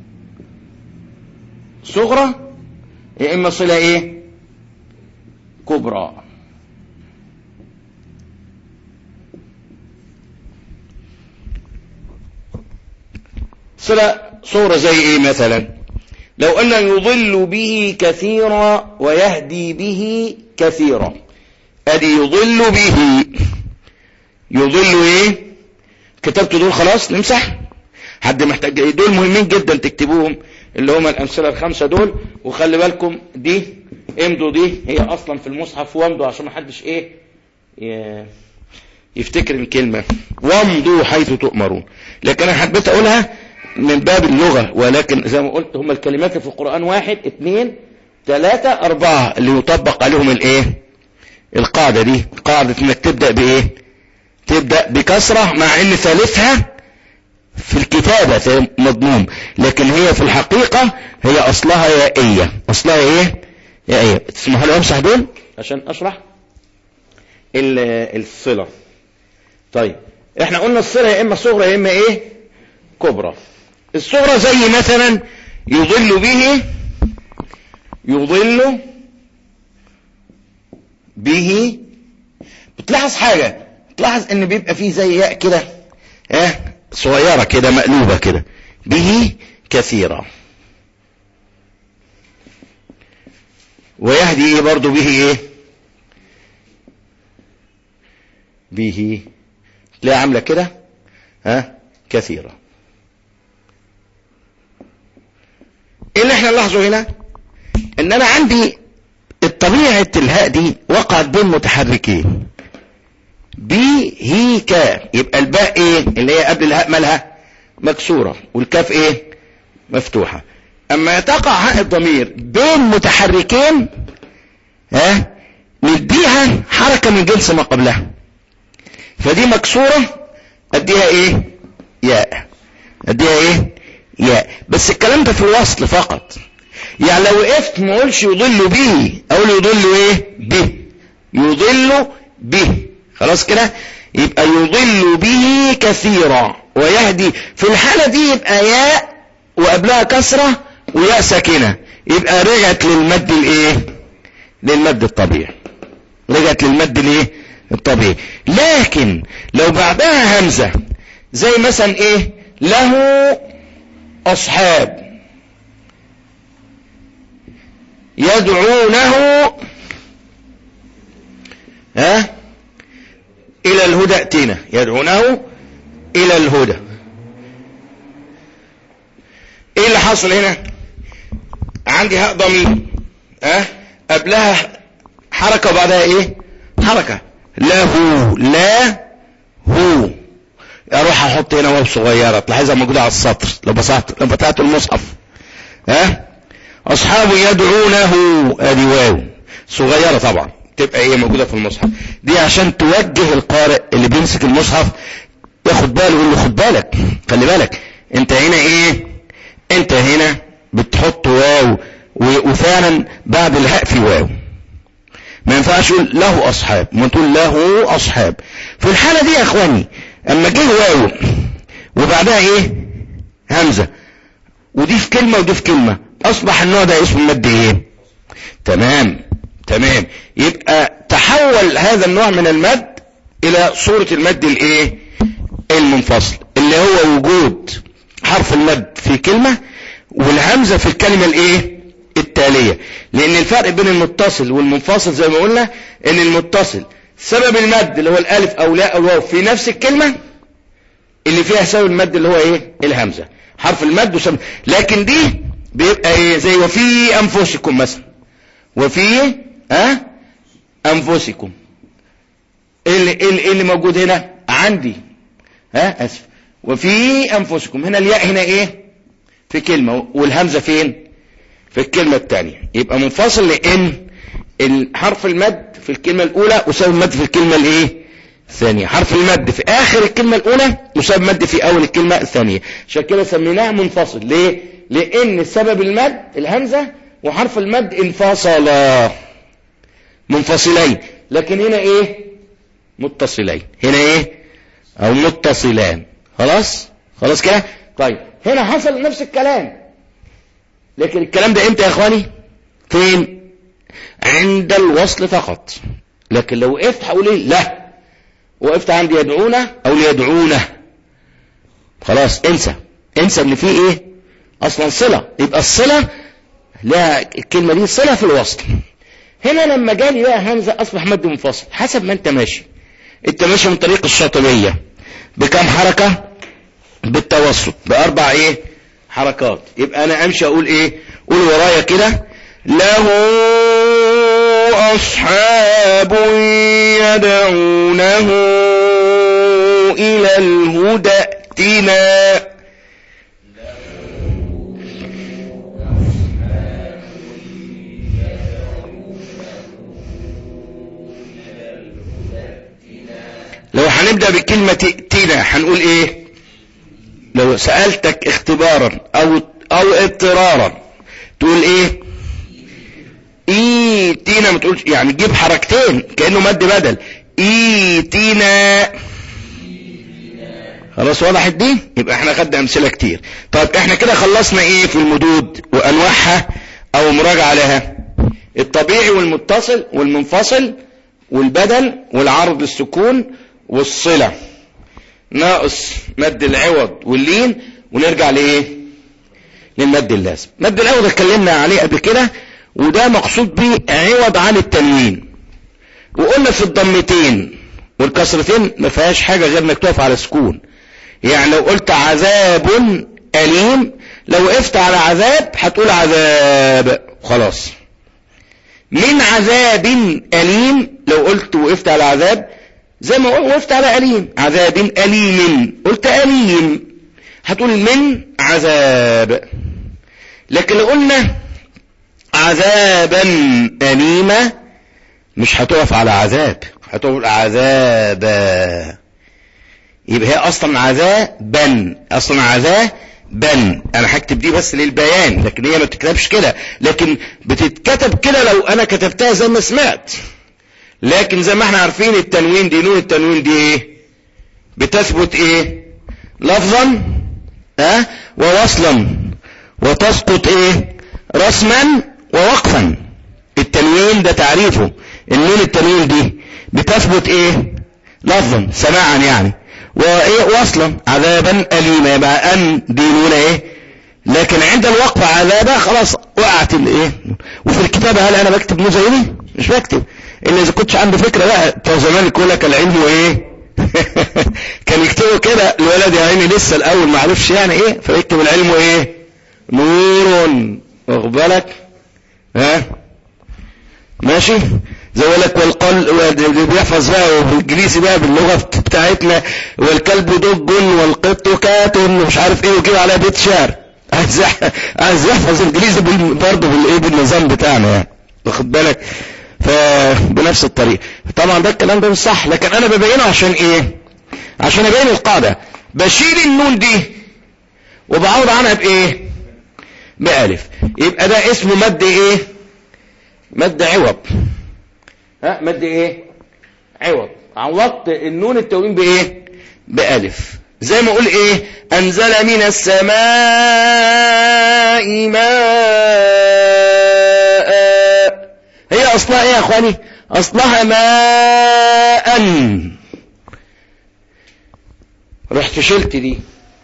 صغرى يا اما صلة ايه كبرى صلة صورة زي ايه مثلا لو قلنا يضل به كثيرا ويهدي به كثيرا ادي يضل به يضل ايه كتبت دول خلاص نمسح حد محتاج إيه؟ دول مهمين جدا تكتبوهم اللي هم الامثله الخمسه دول وخلي بالكم دي امضوا دي هي اصلا في المصحف وامضوا عشان ما حدش ايه ي- يفتكر الكلمه وامضوا حيث تؤمرون لكن انا حبيت اقولها من باب اللغه ولكن زي ما قلت هم الكلمات في القران واحد اثنين ثلاثه اربعه اللي يطبق عليهم الايه القاعده دي قاعده انك تبدا بايه تبدا بكسره مع ان ثالثها في الكتابة في مضموم لكن هي في الحقيقة هي أصلها يائية أصلها إيه يائية تسمحوا لي أمسح دول عشان أشرح ال- الصلة طيب احنا قلنا الصلة يا إما صغرى يا إما إيه كبرى الصغرى زي مثلا يضل به يضل به بتلاحظ حاجة بتلاحظ ان بيبقى فيه زي ياء كده اه صغيرة كده مقلوبة كده به كثيرا ويهدي ايه برضو به ايه به تلاقي عاملة كده ها كثيرة ايه اللي احنا نلاحظه هنا ان انا عندي الطبيعة الهاء دي وقعت بين متحركين بي هي كا يبقى الباء ايه اللي هي قبل الهاء مالها مكسورة والكاف ايه مفتوحة اما تقع هاء الضمير بين متحركين ها نديها حركة من جنس ما قبلها فدي مكسورة اديها ايه ياء اديها ايه ياء بس الكلام ده في الوصل فقط يعني لو وقفت ما اقولش يضل به اقول يضل ايه به يضل به خلاص كده يبقى يضل به كثيرا ويهدي في الحالة دي يبقى ياء وقبلها كسرة وياء ساكنة يبقى رجعت للمد الايه للمد الطبيعي رجعت للمد الايه الطبيعي لكن لو بعدها همزة زي مثلا ايه له اصحاب يدعونه ها الى الهدى ائتنا يدعونه الى الهدى ايه اللي حصل هنا عندي هاء ضمير ها قبلها حركة وبعدها ايه حركة له لا هو اروح احط هنا واو صغيرة تلاحظها موجودة على السطر لو بسطت لو فتحت المصحف ها اصحاب يدعونه ادي واو صغيرة طبعا تبقى ايه موجودة في المصحف دي عشان توجه القارئ اللي بيمسك المصحف ياخد باله يقول له خد بالك خلي بالك انت هنا ايه انت هنا بتحط واو و- وفعلا بعد الهاء في واو ما ينفعش يقول له اصحاب ما تقول له اصحاب في الحالة دي يا اخواني اما جه واو وبعدها ايه همزة ودي في كلمة ودي في كلمة اصبح النوع ده اسمه المد ايه تمام تمام يبقى تحول هذا النوع من المد الى صورة المد الايه المنفصل اللي هو وجود حرف المد في كلمة والهمزة في الكلمة الايه التالية لان الفرق بين المتصل والمنفصل زي ما قلنا ان المتصل سبب المد اللي هو الالف او لا او الواو في نفس الكلمة اللي فيها سبب المد اللي هو ايه الهمزة حرف المد وسبب لكن دي بيبقى ايه زي وفي انفسكم مثلا وفي ها انفسكم ايه اللي, إيه اللي, إيه اللي موجود هنا عندي ها اسف وفي انفسكم هنا الياء هنا ايه في كلمة والهمزة فين في الكلمة الثانية يبقى منفصل لان الحرف المد في الكلمة الاولى وسبب المد في الكلمة الايه الثانية حرف المد في اخر الكلمة الاولى وسبب المد في اول الكلمة الثانية عشان كده سميناها منفصل ليه لان سبب المد الهمزة وحرف المد انفصلا منفصلين لكن هنا ايه متصلين هنا ايه او متصلان خلاص خلاص كده طيب هنا حصل نفس الكلام لكن الكلام ده امتى يا اخواني فين عند الوصل فقط لكن لو وقفت هقول ايه لا وقفت عند يدعونه او ليدعونه خلاص انسى انسى ان في ايه اصلا صلة يبقى الصلة لها الكلمة دي صلة في الوصل هنا لما جالي بقى همزة أصبح مد منفصل حسب ما أنت ماشي أنت ماشي من طريق الشاطبية بكم حركة بالتوسط بأربع إيه حركات يبقى أنا أمشي أقول إيه قول ورايا كده له أصحاب يدعونه إلى الهدى ائتنا لو هنبدأ بكلمة ائتنا هنقول ايه لو سألتك اختبارا او او اضطرارا تقول ايه ايتينا ما تقولش يعني تجيب حركتين كأنه مد بدل ايتينا خلاص وضحت دي يبقى احنا خدنا امثله كتير طيب احنا كده خلصنا ايه في المدود وانواعها او مراجعه لها الطبيعي والمتصل والمنفصل والبدل والعرض للسكون والصله ناقص مد العوض واللين ونرجع لايه للمد اللازم مد العوض اتكلمنا عليه قبل كده وده مقصود به عوض عن التنوين وقلنا في الضمتين والكسرتين ما فيهاش حاجه غير انك تقف على سكون يعني لو قلت عذاب أليم لو وقفت على عذاب هتقول عذاب خلاص من عذاب أليم لو قلت وقفت على عذاب زي ما وقفت على أليم عذاب أليم قلت أليم هتقول من عذاب لكن لو قلنا عذابا أليما مش هتقف على عذاب هتقول عذابا يبقى هي اصلا عذابا اصلا عذابا انا هكتب دي بس للبيان لكن هي ما بتتكتبش كده لكن بتتكتب كده لو انا كتبتها زي ما سمعت لكن زي ما احنا عارفين التنوين دي نون التنوين دي ايه بتثبت ايه لفظا ها أه؟ ووصلا وتسقط ايه رسما ووقفا التنوين ده تعريفه النون التنوين دي بتثبت ايه لفظا سماعا يعني وايه وصلا عذابا أليما يبقى أن دي نون ايه لكن عند الوقف عذابا خلاص وقعت الايه وفي الكتابة هل انا بكتب نون زي دي مش بكتب الا اذا كنتش عندي فكرة بقى بتوع زمان يقول لك العلم ايه كان يكتبوا كده الولد يا عيني لسه الاول ما عرفش يعني ايه فيكتب العلم ايه نور واخد بالك ها ماشي زي يقول لك والقل اللي بيحفظ بقى بالانجليزي بقى باللغه بتاعتنا والكلب دج والقط كات ومش عارف ايه وكده عليها بيت شعر عايز عايز يحفظ انجليزي برضه بالايه بالنظام بتاعنا يعني واخد بالك فبنفس الطريقه طبعا ده الكلام ده مش صح لكن انا ببينه عشان ايه عشان ابين القاعده بشيل النون دي وبعوض عنها بايه بألف يبقى ده اسمه مد ايه مد عوض ها مد ايه عوض عوضت النون التوين بايه بألف زي ما اقول ايه انزل من السماء ماء هي اصلها ايه يا اخواني اصلها ماء رحت شلت دي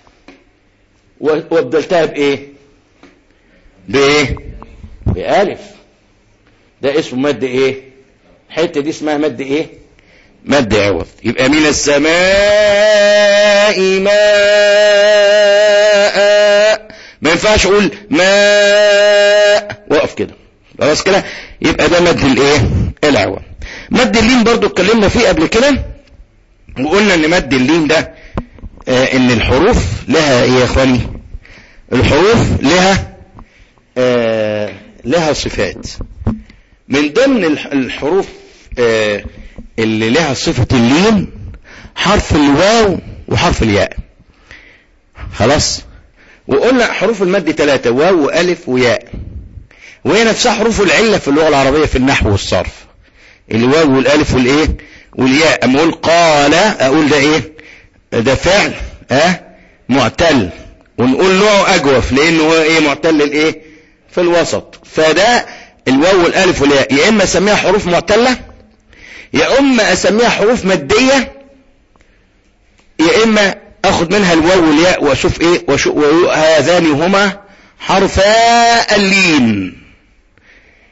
وابدلتها بايه بايه بألف ده اسمه مد ايه الحته دي اسمها مد ايه مد عوض يبقى من السماء ماء ما ينفعش اقول ماء وقف كده خلاص كده يبقى ده مد الايه العوض مد اللين برضو اتكلمنا فيه قبل كده وقلنا ان مد اللين ده آه ان الحروف لها ايه يا اخواني الحروف لها آه لها صفات من ضمن الحروف آه اللي لها صفة اللين حرف الواو وحرف الياء خلاص وقلنا حروف المد ثلاثة واو وألف وياء وهي نفسها حروف العلة في اللغة العربية في النحو والصرف الواو والألف والإيه والياء أما أقول قال أقول ده إيه ده فعل ها معتل ونقول نوعه أجوف لأنه هو إيه معتل الإيه في الوسط فده الواو والالف والياء يا اما اسميها حروف معتله يا اما اسميها حروف ماديه يا اما اخد منها الواو والياء واشوف ايه واشوف هذان هما حرفا اللين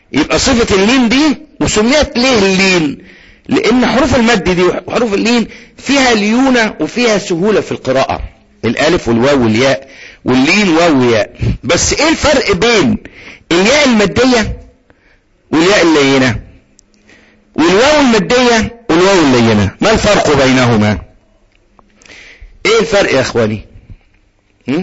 يبقى صفة اللين دي وسميت ليه اللين لان حروف المد دي وحروف اللين فيها ليونة وفيها سهولة في القراءة الالف والواو والياء واللين واو وياء بس ايه الفرق بين الياء المادية والياء اللينة والواو المادية والواو اللينة ما الفرق بينهما ايه الفرق يا اخواني هم؟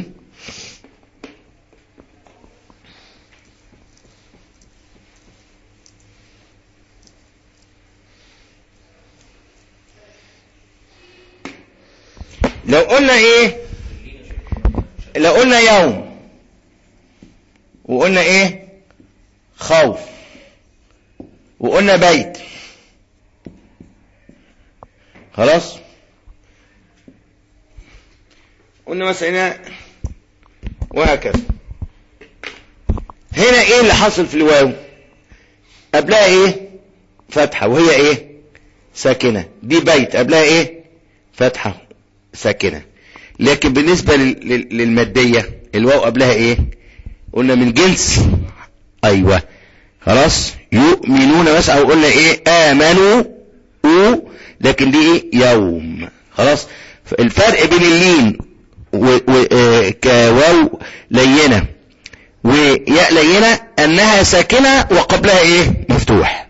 لو قلنا ايه لو قلنا يوم وقلنا ايه خوف وقلنا بيت خلاص قلنا مثلا هنا وهكذا هنا ايه اللي حصل في الواو قبلها ايه فتحة وهي ايه ساكنة دي بيت قبلها ايه فتحة ساكنة لكن بالنسبة لل- لل- للمادية الواو قبلها ايه قلنا من جنس ايوه خلاص يؤمنون بس او قلنا ايه امنوا او لكن دي ايه يوم خلاص الفرق بين اللين و... و... آه، كواو لينة وياء لينة انها ساكنة وقبلها ايه مفتوح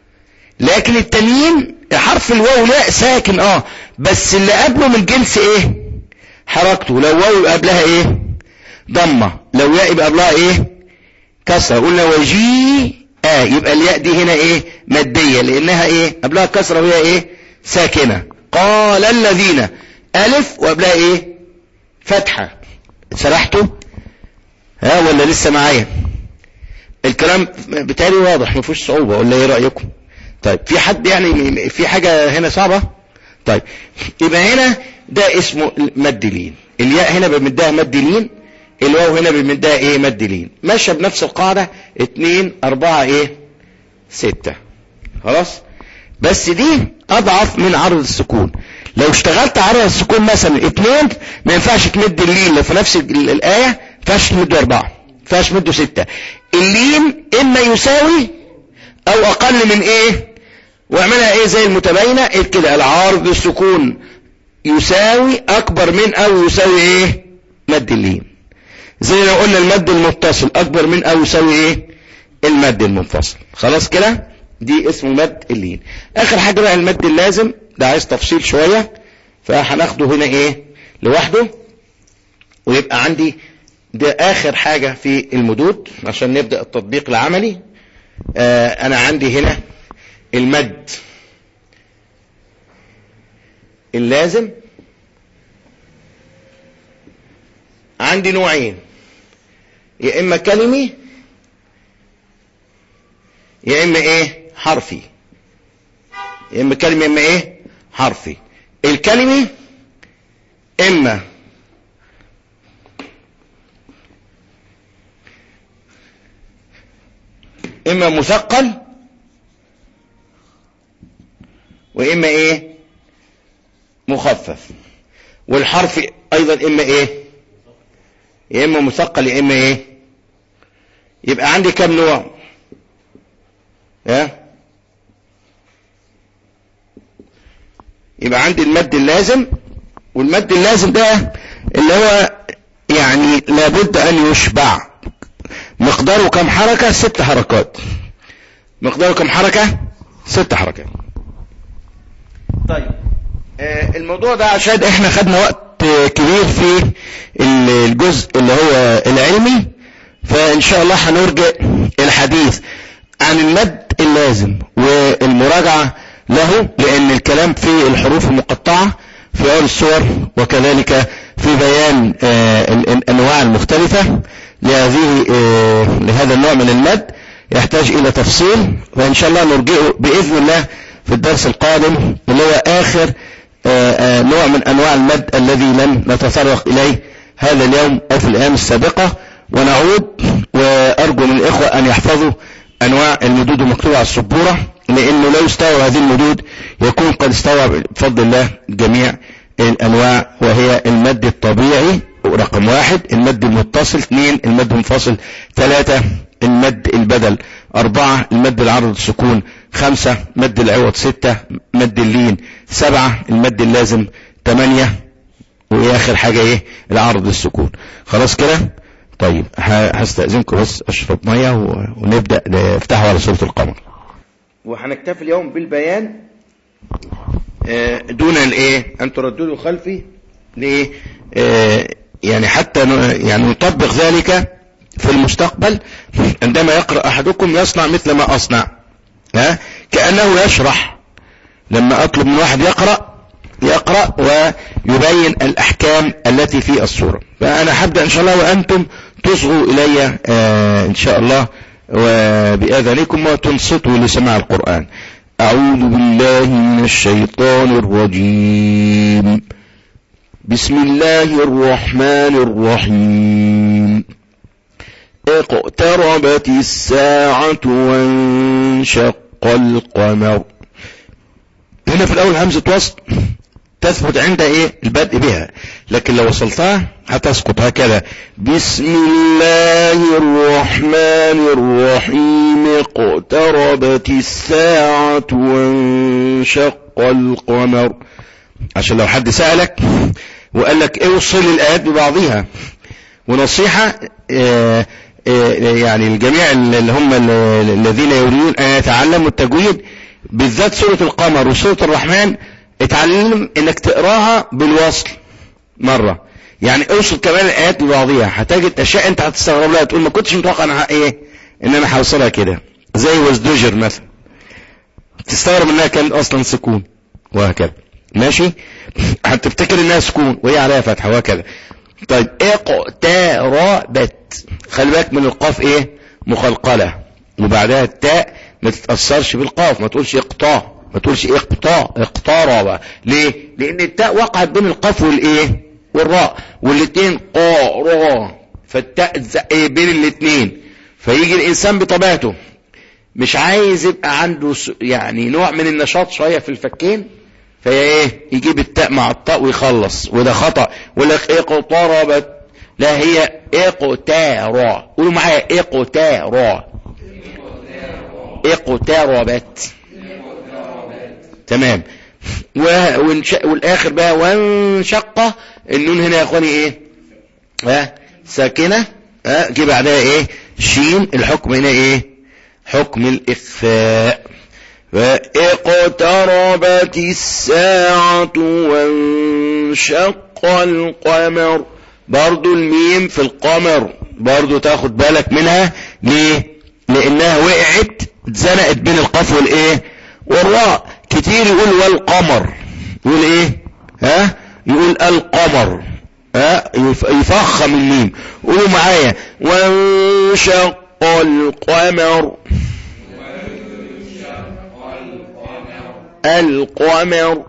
لكن التانيين حرف الواو لا ساكن اه بس اللي قبله من جنس ايه حركته لو واو يبقى قبلها ايه ضمة لو ياء يبقى قبلها ايه كسرة قلنا وجي اه يبقى الياء دي هنا ايه مادية لانها ايه قبلها كسرة وهي ايه ساكنة قال الذين الف وقبلها ايه فتحة سرحتوا ها ولا لسه معايا الكلام بتالي واضح ما فيهوش صعوبة ولا ايه رأيكم طيب في حد يعني في حاجة هنا صعبة طيب يبقى هنا ده اسمه مد لين الياء هنا بمدها مد لين الواو هنا بمدها ايه مد لين ماشية بنفس القاعدة اتنين اربعة ايه ستة خلاص بس دي اضعف من عرض السكون لو اشتغلت عرض السكون مثلا اتنين ما ينفعش تمد اللين لو في نفس ال- الآية ما ينفعش تمده اربعة ما ينفعش تمده ستة اللين اما يساوي او اقل من ايه واعملها ايه زي المتباينة إيه كده العارض السكون يساوي اكبر من او يساوي ايه مد اللين زي لو قلنا المد المتصل اكبر من او يساوي ايه المد المنفصل خلاص كده دي اسمه مد اللين اخر حاجة بقى المد اللازم ده عايز تفصيل شوية فهناخده هنا ايه لوحده ويبقى عندي ده اخر حاجة في المدود عشان نبدأ التطبيق العملي آه انا عندي هنا المد اللازم عندي نوعين يا اما كلمي يا اما ايه حرفي يا اما كلمة يا اما ايه حرفي الكلمي اما اما مثقل واما ايه مخفف والحرف ايضا اما ايه يا اما مثقل يا اما ايه يبقى عندي كم نوع ها يبقى عندي المد اللازم والمد اللازم ده اللي هو يعني لابد ان يشبع مقداره كم حركة ست حركات مقداره كم حركة ست حركات طيب آه الموضوع ده عشان احنا خدنا وقت آه، كبير في ال- الجزء اللي هو العلمي فان شاء الله هنرجع الحديث عن المد اللازم والمراجعة له لان الكلام في الحروف المقطعة في اول الصور وكذلك في بيان آه، ال- الانواع المختلفة لهذه آه، لهذا النوع من المد يحتاج الى تفصيل وان شاء الله نرجعه باذن الله في الدرس القادم اللي هو اخر آه، آه، نوع من انواع المد الذي لم نتطرق اليه هذا اليوم او في الايام السابقة ونعود وارجو من الاخوة ان يحفظوا انواع المدود المكتوبة على السبورة لانه لو استوى هذه المدود يكون قد استوى بفضل الله جميع الانواع وهي المد الطبيعي رقم واحد المد المتصل اثنين المد المنفصل ثلاثة المد البدل أربعة المد العرض السكون خمسة مد العوض ستة مد اللين سبعة المد اللازم تمانية وآخر حاجة إيه العرض السكون خلاص كده طيب هستأذنكم بس أشرب مية ونبدأ نفتحه على سورة القمر وهنكتفي اليوم بالبيان دون الايه ان ترددوا خلفي ليه يعني حتى يعني نطبق ذلك في المستقبل عندما يقرأ احدكم يصنع مثل ما اصنع ها كأنه يشرح لما اطلب من واحد يقرأ يقرأ ويبين الاحكام التي في الصورة فانا هبدأ ان شاء الله وانتم تصغوا الي ان شاء الله وبآذانكم وتنصتوا لسماع القرآن أعوذ بالله من الشيطان الرجيم بسم الله الرحمن الرحيم اقتربت الساعة وانشق القمر هنا في الأول همزة وصل تثبت عند ايه البدء بها لكن لو وصلتها هتسقط هكذا بسم الله الرحمن الرحيم اقتربت الساعة وانشق القمر عشان لو حد سألك وقال لك اوصل الآيات ببعضها ونصيحة اه اه يعني الجميع اللي هم الذين يريدون ان يتعلموا التجويد بالذات سورة القمر وسورة الرحمن اتعلم انك تقراها بالوصل مرة يعني اوصل كمان الايات ببعضيها هتجد اشياء انت هتستغرب لها تقول ما كنتش متوقع انا ايه ان انا هوصلها كده زي وزدوجر مثلا تستغرب انها كانت اصلا سكون وهكذا ماشي هتفتكر انها سكون وهي عليها فتحه وهكذا طيب اقتربت خلي بالك من القاف ايه مخلقله وبعدها التاء ما تتاثرش بالقاف ما تقولش اقطاع ما تقولش اقطاع اقترب ليه لان التاء وقعت بين القاف والايه والراء والاثنين قا را فالتاء بين الاثنين فيجي الانسان بطبيعته مش عايز يبقى عنده يعني نوع من النشاط شويه في الفكين فهي ايه يجيب التاء مع الطاء ويخلص وده خطا يقول لك اقتربت لا هي اقتارا قولوا معايا اقتارا اقتربت تمام ونش... والاخر بقى وانشق النون هنا يا اخواني ايه ها ساكنه ها جه بعدها ايه شين الحكم هنا ايه حكم الاخفاء فاقتربت الساعة وانشق القمر برضو الميم في القمر برضو تاخد بالك منها ليه لانها وقعت اتزنقت بين القاف والايه والراء كتير يقول والقمر يقول ايه ها يقول القمر ها يفخم الميم قولوا معايا وانشق القمر القمر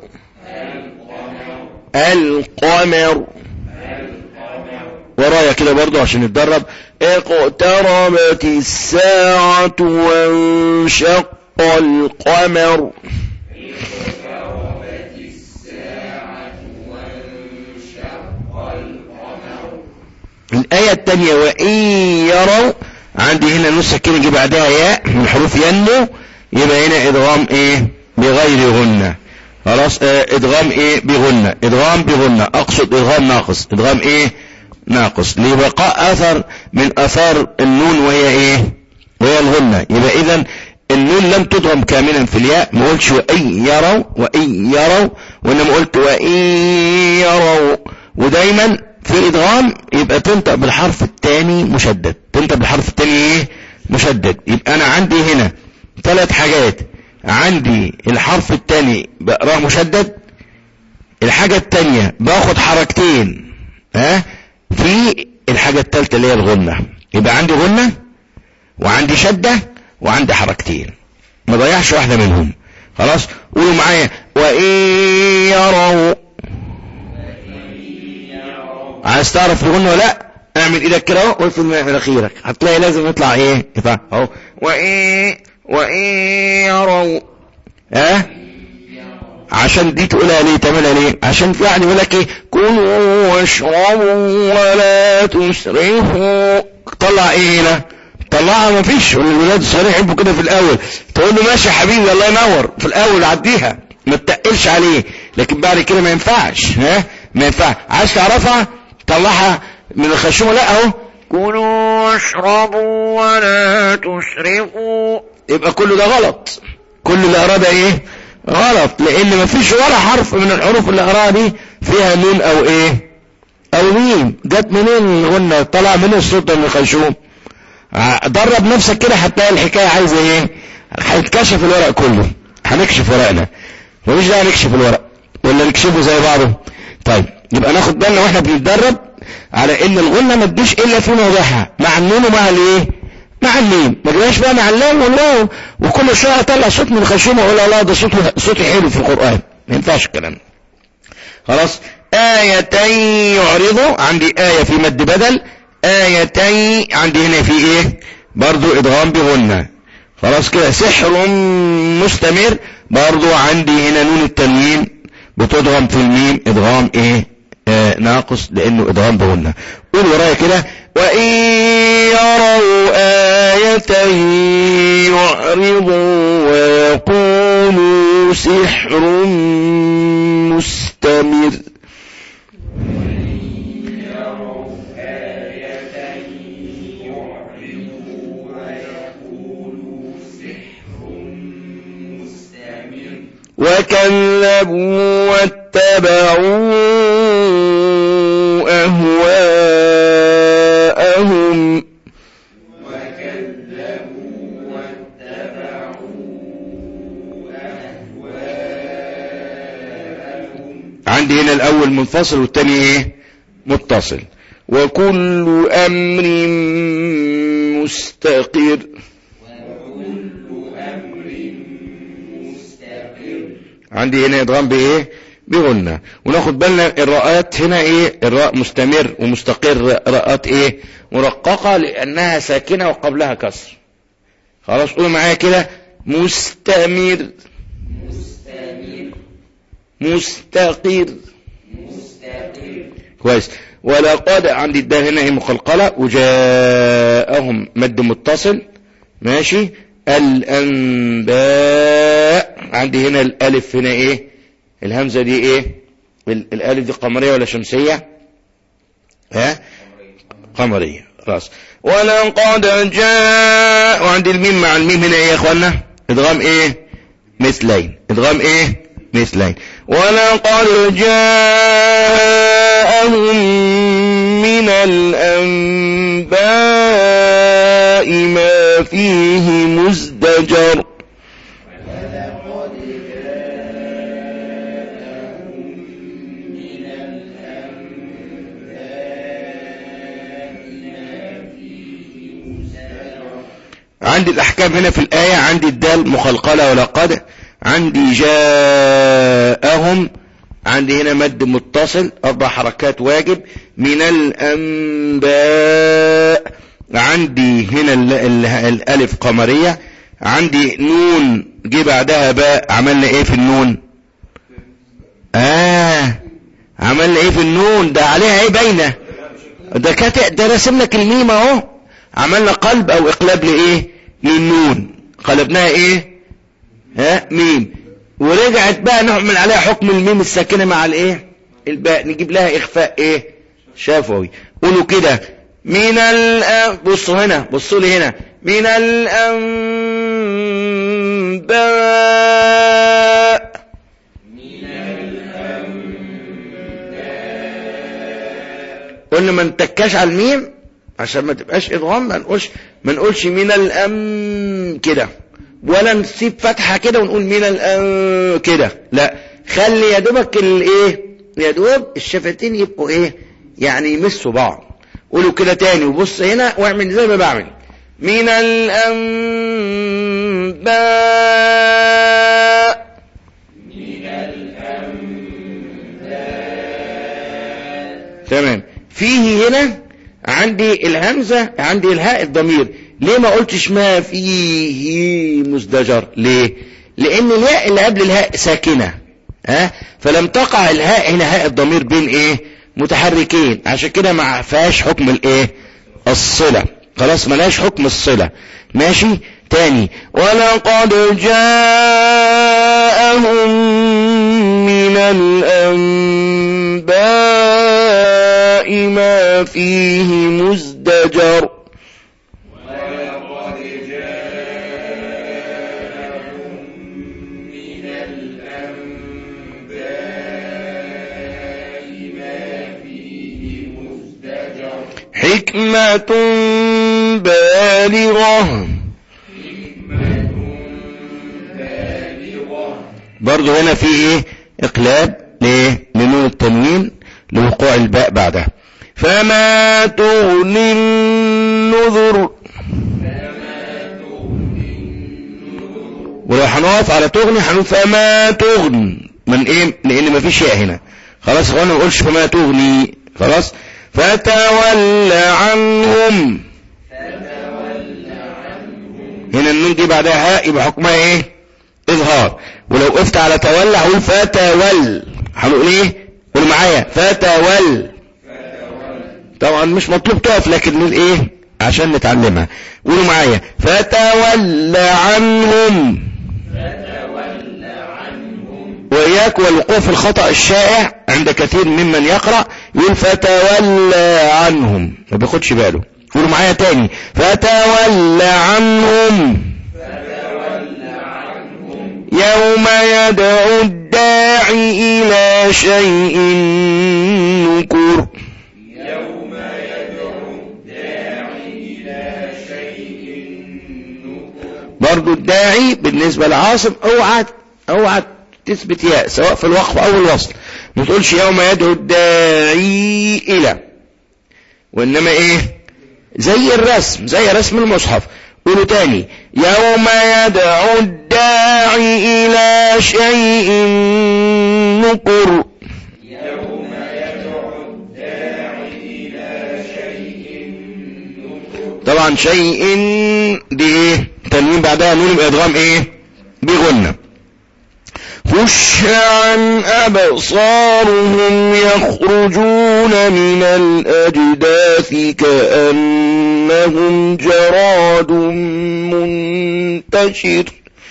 القمر ورايا كده برضو عشان نتدرب اقتربت الساعة وانشق القمر الآية الثانية وإن يروا عندي هنا نسخة كده يجي بعدها ياء من حروف ينمو يبقى هنا إدغام إيه بغير غنة خلاص اه إدغام إيه بغنة إدغام بغنة أقصد إدغام ناقص إدغام إيه ناقص لبقاء أثر من أثار النون وهي إيه وهي الغنة يبقى إذا النون لم تضغم كاملا في الياء ما قلتش وإن يروا وإن يروا وإنما قلت وإن يروا ودايما في الإدغام يبقى تنطق بالحرف الثاني مشدد تنطق بالحرف الثاني إيه مشدد يبقى أنا عندي هنا ثلاث حاجات عندي الحرف الثاني بقراه مشدد الحاجة الثانية باخد حركتين ها في الحاجة الثالثة اللي هي الغنة يبقى عندي غنة وعندي شدة وعندي حركتين ما ضيعش واحدة منهم خلاص قولوا معايا وإن يروا عايز تعرف الغنة ولا لا اعمل ايدك كده اهو وقف مناخيرك هتلاقي لازم يطلع ايه يطلع اهو وإن وإن يروا ها أه؟ عشان دي تقولها ليه تعملها ليه عشان في واحد يقول لك ايه كلوا واشربوا ولا تسرفوا طلع ايه هنا طلعها ما فيش الولاد الصغيرين يحبوا كده في الاول تقول له ماشي يا حبيبي الله ينور في الاول عديها ما تتقلش عليه لكن بعد كده ما ينفعش ها ما ينفعش عايز تعرفها طلعها من الخشومه لا اهو كلوا واشربوا ولا تسرفوا يبقى كل ده غلط كل اللي قراه ده ايه غلط لان ما فيش ولا حرف من الحروف اللي قراها دي فيها نون او ايه او ميم جت منين قلنا طلع منين الصوت ده من الخشوم ع- درب نفسك كده هتلاقي الحكايه عايزه ايه هيتكشف الورق كله هنكشف ورقنا مفيش داعي نكشف الورق ولا نكشفه زي بعضه طيب يبقى ناخد بالنا واحنا بنتدرب على ان الغنة ما تجيش الا في موضعها مع النون ومع الايه مع الميم ما تجيش بقى مع اللام والواو وكل شويه اطلع صوت من الخشوم واقول الله ده صوت صوتي حلو في القران ما ينفعش الكلام ده خلاص آيتين يعرضوا عندي آية في مد بدل آيتين عندي هنا في ايه برضو ادغام بغنى خلاص كده سحر مستمر برضو عندي هنا نون التنوين بتدغم في الميم ادغام ايه آه ناقص لانه ادغام بغنى قول ورايا كده وان يروا آية يعرضوا ويقولوا سحر مستمر وكذبوا واتبعوا أهواءهم عندي هنا الأول منفصل والتاني إيه متصل وكل أمر مستقر عندي هنا ادغام بايه بغنى وناخد بالنا الراءات هنا ايه الراء مستمر ومستقر راءات ايه مرققة لانها ساكنة وقبلها كسر خلاص قولوا معايا كده مستمر مستقر كويس ولقد عندي الدال هنا هي مقلقلة وجاءهم مد متصل ماشي الأنباء عندي هنا الألف هنا إيه الهمزة دي إيه ال- الألف دي قمرية ولا شمسية ها قمرية خلاص ولقد جاء وعندي الميم مع الميم هنا إيه يا إخوانا إدغام إيه مثلين إدغام إيه مثلين ولقد جاءهم من الأنباء ما فيه مزدجر عندي الأحكام هنا في الآية عندي الدال مخلقلة ولقد عندي جاءهم عندي هنا مد متصل أربع حركات واجب من الأنباء عندي هنا ال ال الألف قمرية عندي نون جه بعدها باء عملنا ايه في النون آه عملنا ايه في النون ده عليها ايه باينة ده كات ده رسم لك الميم اهو عملنا قلب او اقلاب لايه للنون قلبناها ايه ها ميم ورجعت بقى نعمل عليها حكم الميم الساكنة مع الايه الباء نجيب لها اخفاء ايه شفوي قولوا كده من الأ... بصوا هنا بصوا لي هنا من الأنباء قلنا ما نتكاش على الميم عشان ما تبقاش ادغام ما نقولش ما نقولش من الأم كده ولا نسيب فتحة كده ونقول من الأم كده لا خلي يا دوبك الايه يا دوب الشفتين يبقوا ايه يعني يمسوا بعض قولوا كده تاني وبص هنا واعمل زي ما بعمل من الأنباء تمام فيه هنا عندي الهمزة عندي الهاء الضمير ليه ما قلتش ما فيه مزدجر ليه لان الياء اللي قبل الهاء ساكنة ها فلم تقع الهاء هنا هاء الضمير بين ايه متحركين عشان كده ما فيهاش حكم الايه الصلة خلاص ملاش حكم الصلة ماشي تاني ولقد جاءهم من الأنباء ما فيه مزدجر حكمة بالغة برضو هنا في ايه اقلاب ليه لنون التنوين لوقوع الباء بعدها فما تغني النذر ولو هنقف على تغني هنقول فما تغني من ايه لان مفيش ياء هنا خلاص اخوانا ما نقولش فما تغني خلاص فتول عنهم هنا النون دي بعدها هاء يبقى حكمها ايه اظهار ولو وقفت على تولى هقول فتول هنقول ايه قول معايا فتول طبعا مش مطلوب تقف لكن نقول ايه عشان نتعلمها قولوا معايا فتول عنهم وإياك والوقوع في الخطأ الشائع عند كثير ممن يقرأ يقول فتولى عنهم ما بياخدش باله قولوا معايا تاني فتولى عنهم يوم يدعو الداعي إلى شيء نكر برضو الداعي بالنسبة لعاصم اوعى اوعى تثبت ياء سواء في الوقف او الوصل ما تقولش يوم يدعو الداعي الى وانما ايه زي الرسم زي رسم المصحف قولوا تاني يوم يدعو الداعي الى شيء نكر طبعا شيء دي ايه تنوين بعدها نون بادغام ايه بغنه خش عن أبصارهم يخرجون من الأجداث كأنهم جراد منتشر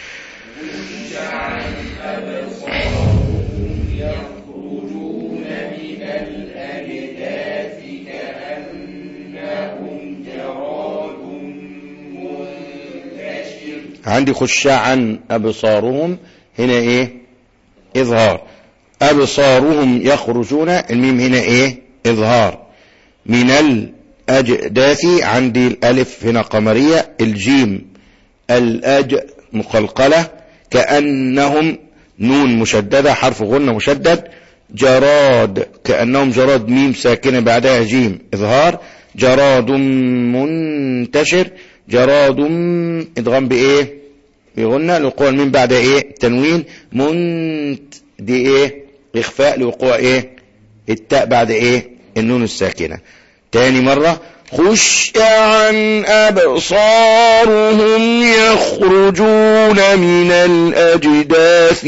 عندي خشاعا أبصارهم هنا ايه اظهار ابصارهم يخرجون الميم هنا ايه اظهار من الاجداث عندي الالف هنا قمرية الجيم الاج مقلقلة كأنهم نون مشددة حرف غنة مشدد جراد كأنهم جراد ميم ساكنة بعدها جيم اظهار جراد منتشر جراد ادغام بايه بغنى لوقوع الميم بعد ايه تنوين منت دي ايه اخفاء لوقوع ايه التاء بعد ايه النون الساكنة تاني مرة خش عن أبصارهم يخرجون من الأجداث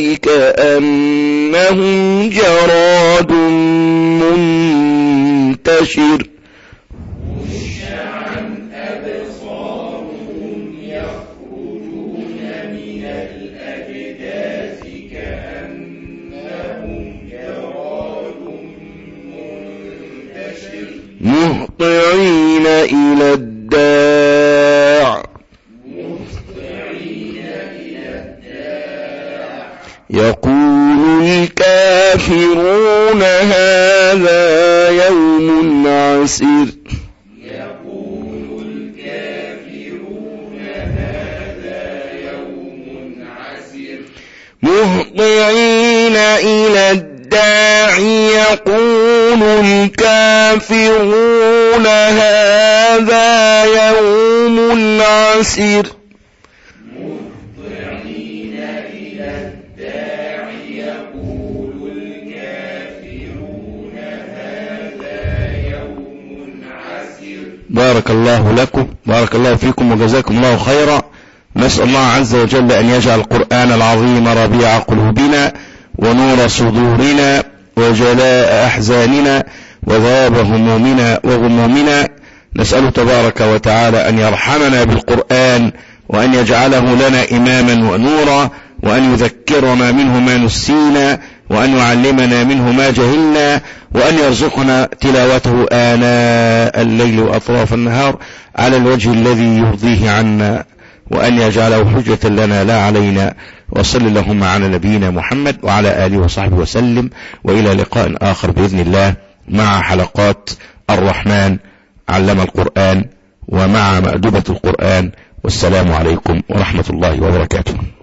كأنهم جراد منتشر مهطعين إلى الداع يقول الكافرون هذا يوم عسير مهطعين إلى الداعي يقول الكافرون هذا يوم عسير بارك الله لكم بارك الله فيكم وجزاكم الله خيرا نسأل الله عز وجل أن يجعل القرآن العظيم ربيع قلوبنا ونور صدورنا وجلاء أحزاننا وذاب همومنا وغمومنا نسأله تبارك وتعالى أن يرحمنا بالقرآن وأن يجعله لنا إماما ونورا وأن يذكرنا منه ما نسينا وأن يعلمنا منه ما جهلنا وأن يرزقنا تلاوته آناء الليل وأطراف النهار على الوجه الذي يرضيه عنا وأن يجعله حجة لنا لا علينا وصل اللهم على نبينا محمد وعلى آله وصحبه وسلم وإلى لقاء آخر بإذن الله مع حلقات الرحمن علم القرآن ومع مأدبة القرآن والسلام عليكم ورحمة الله وبركاته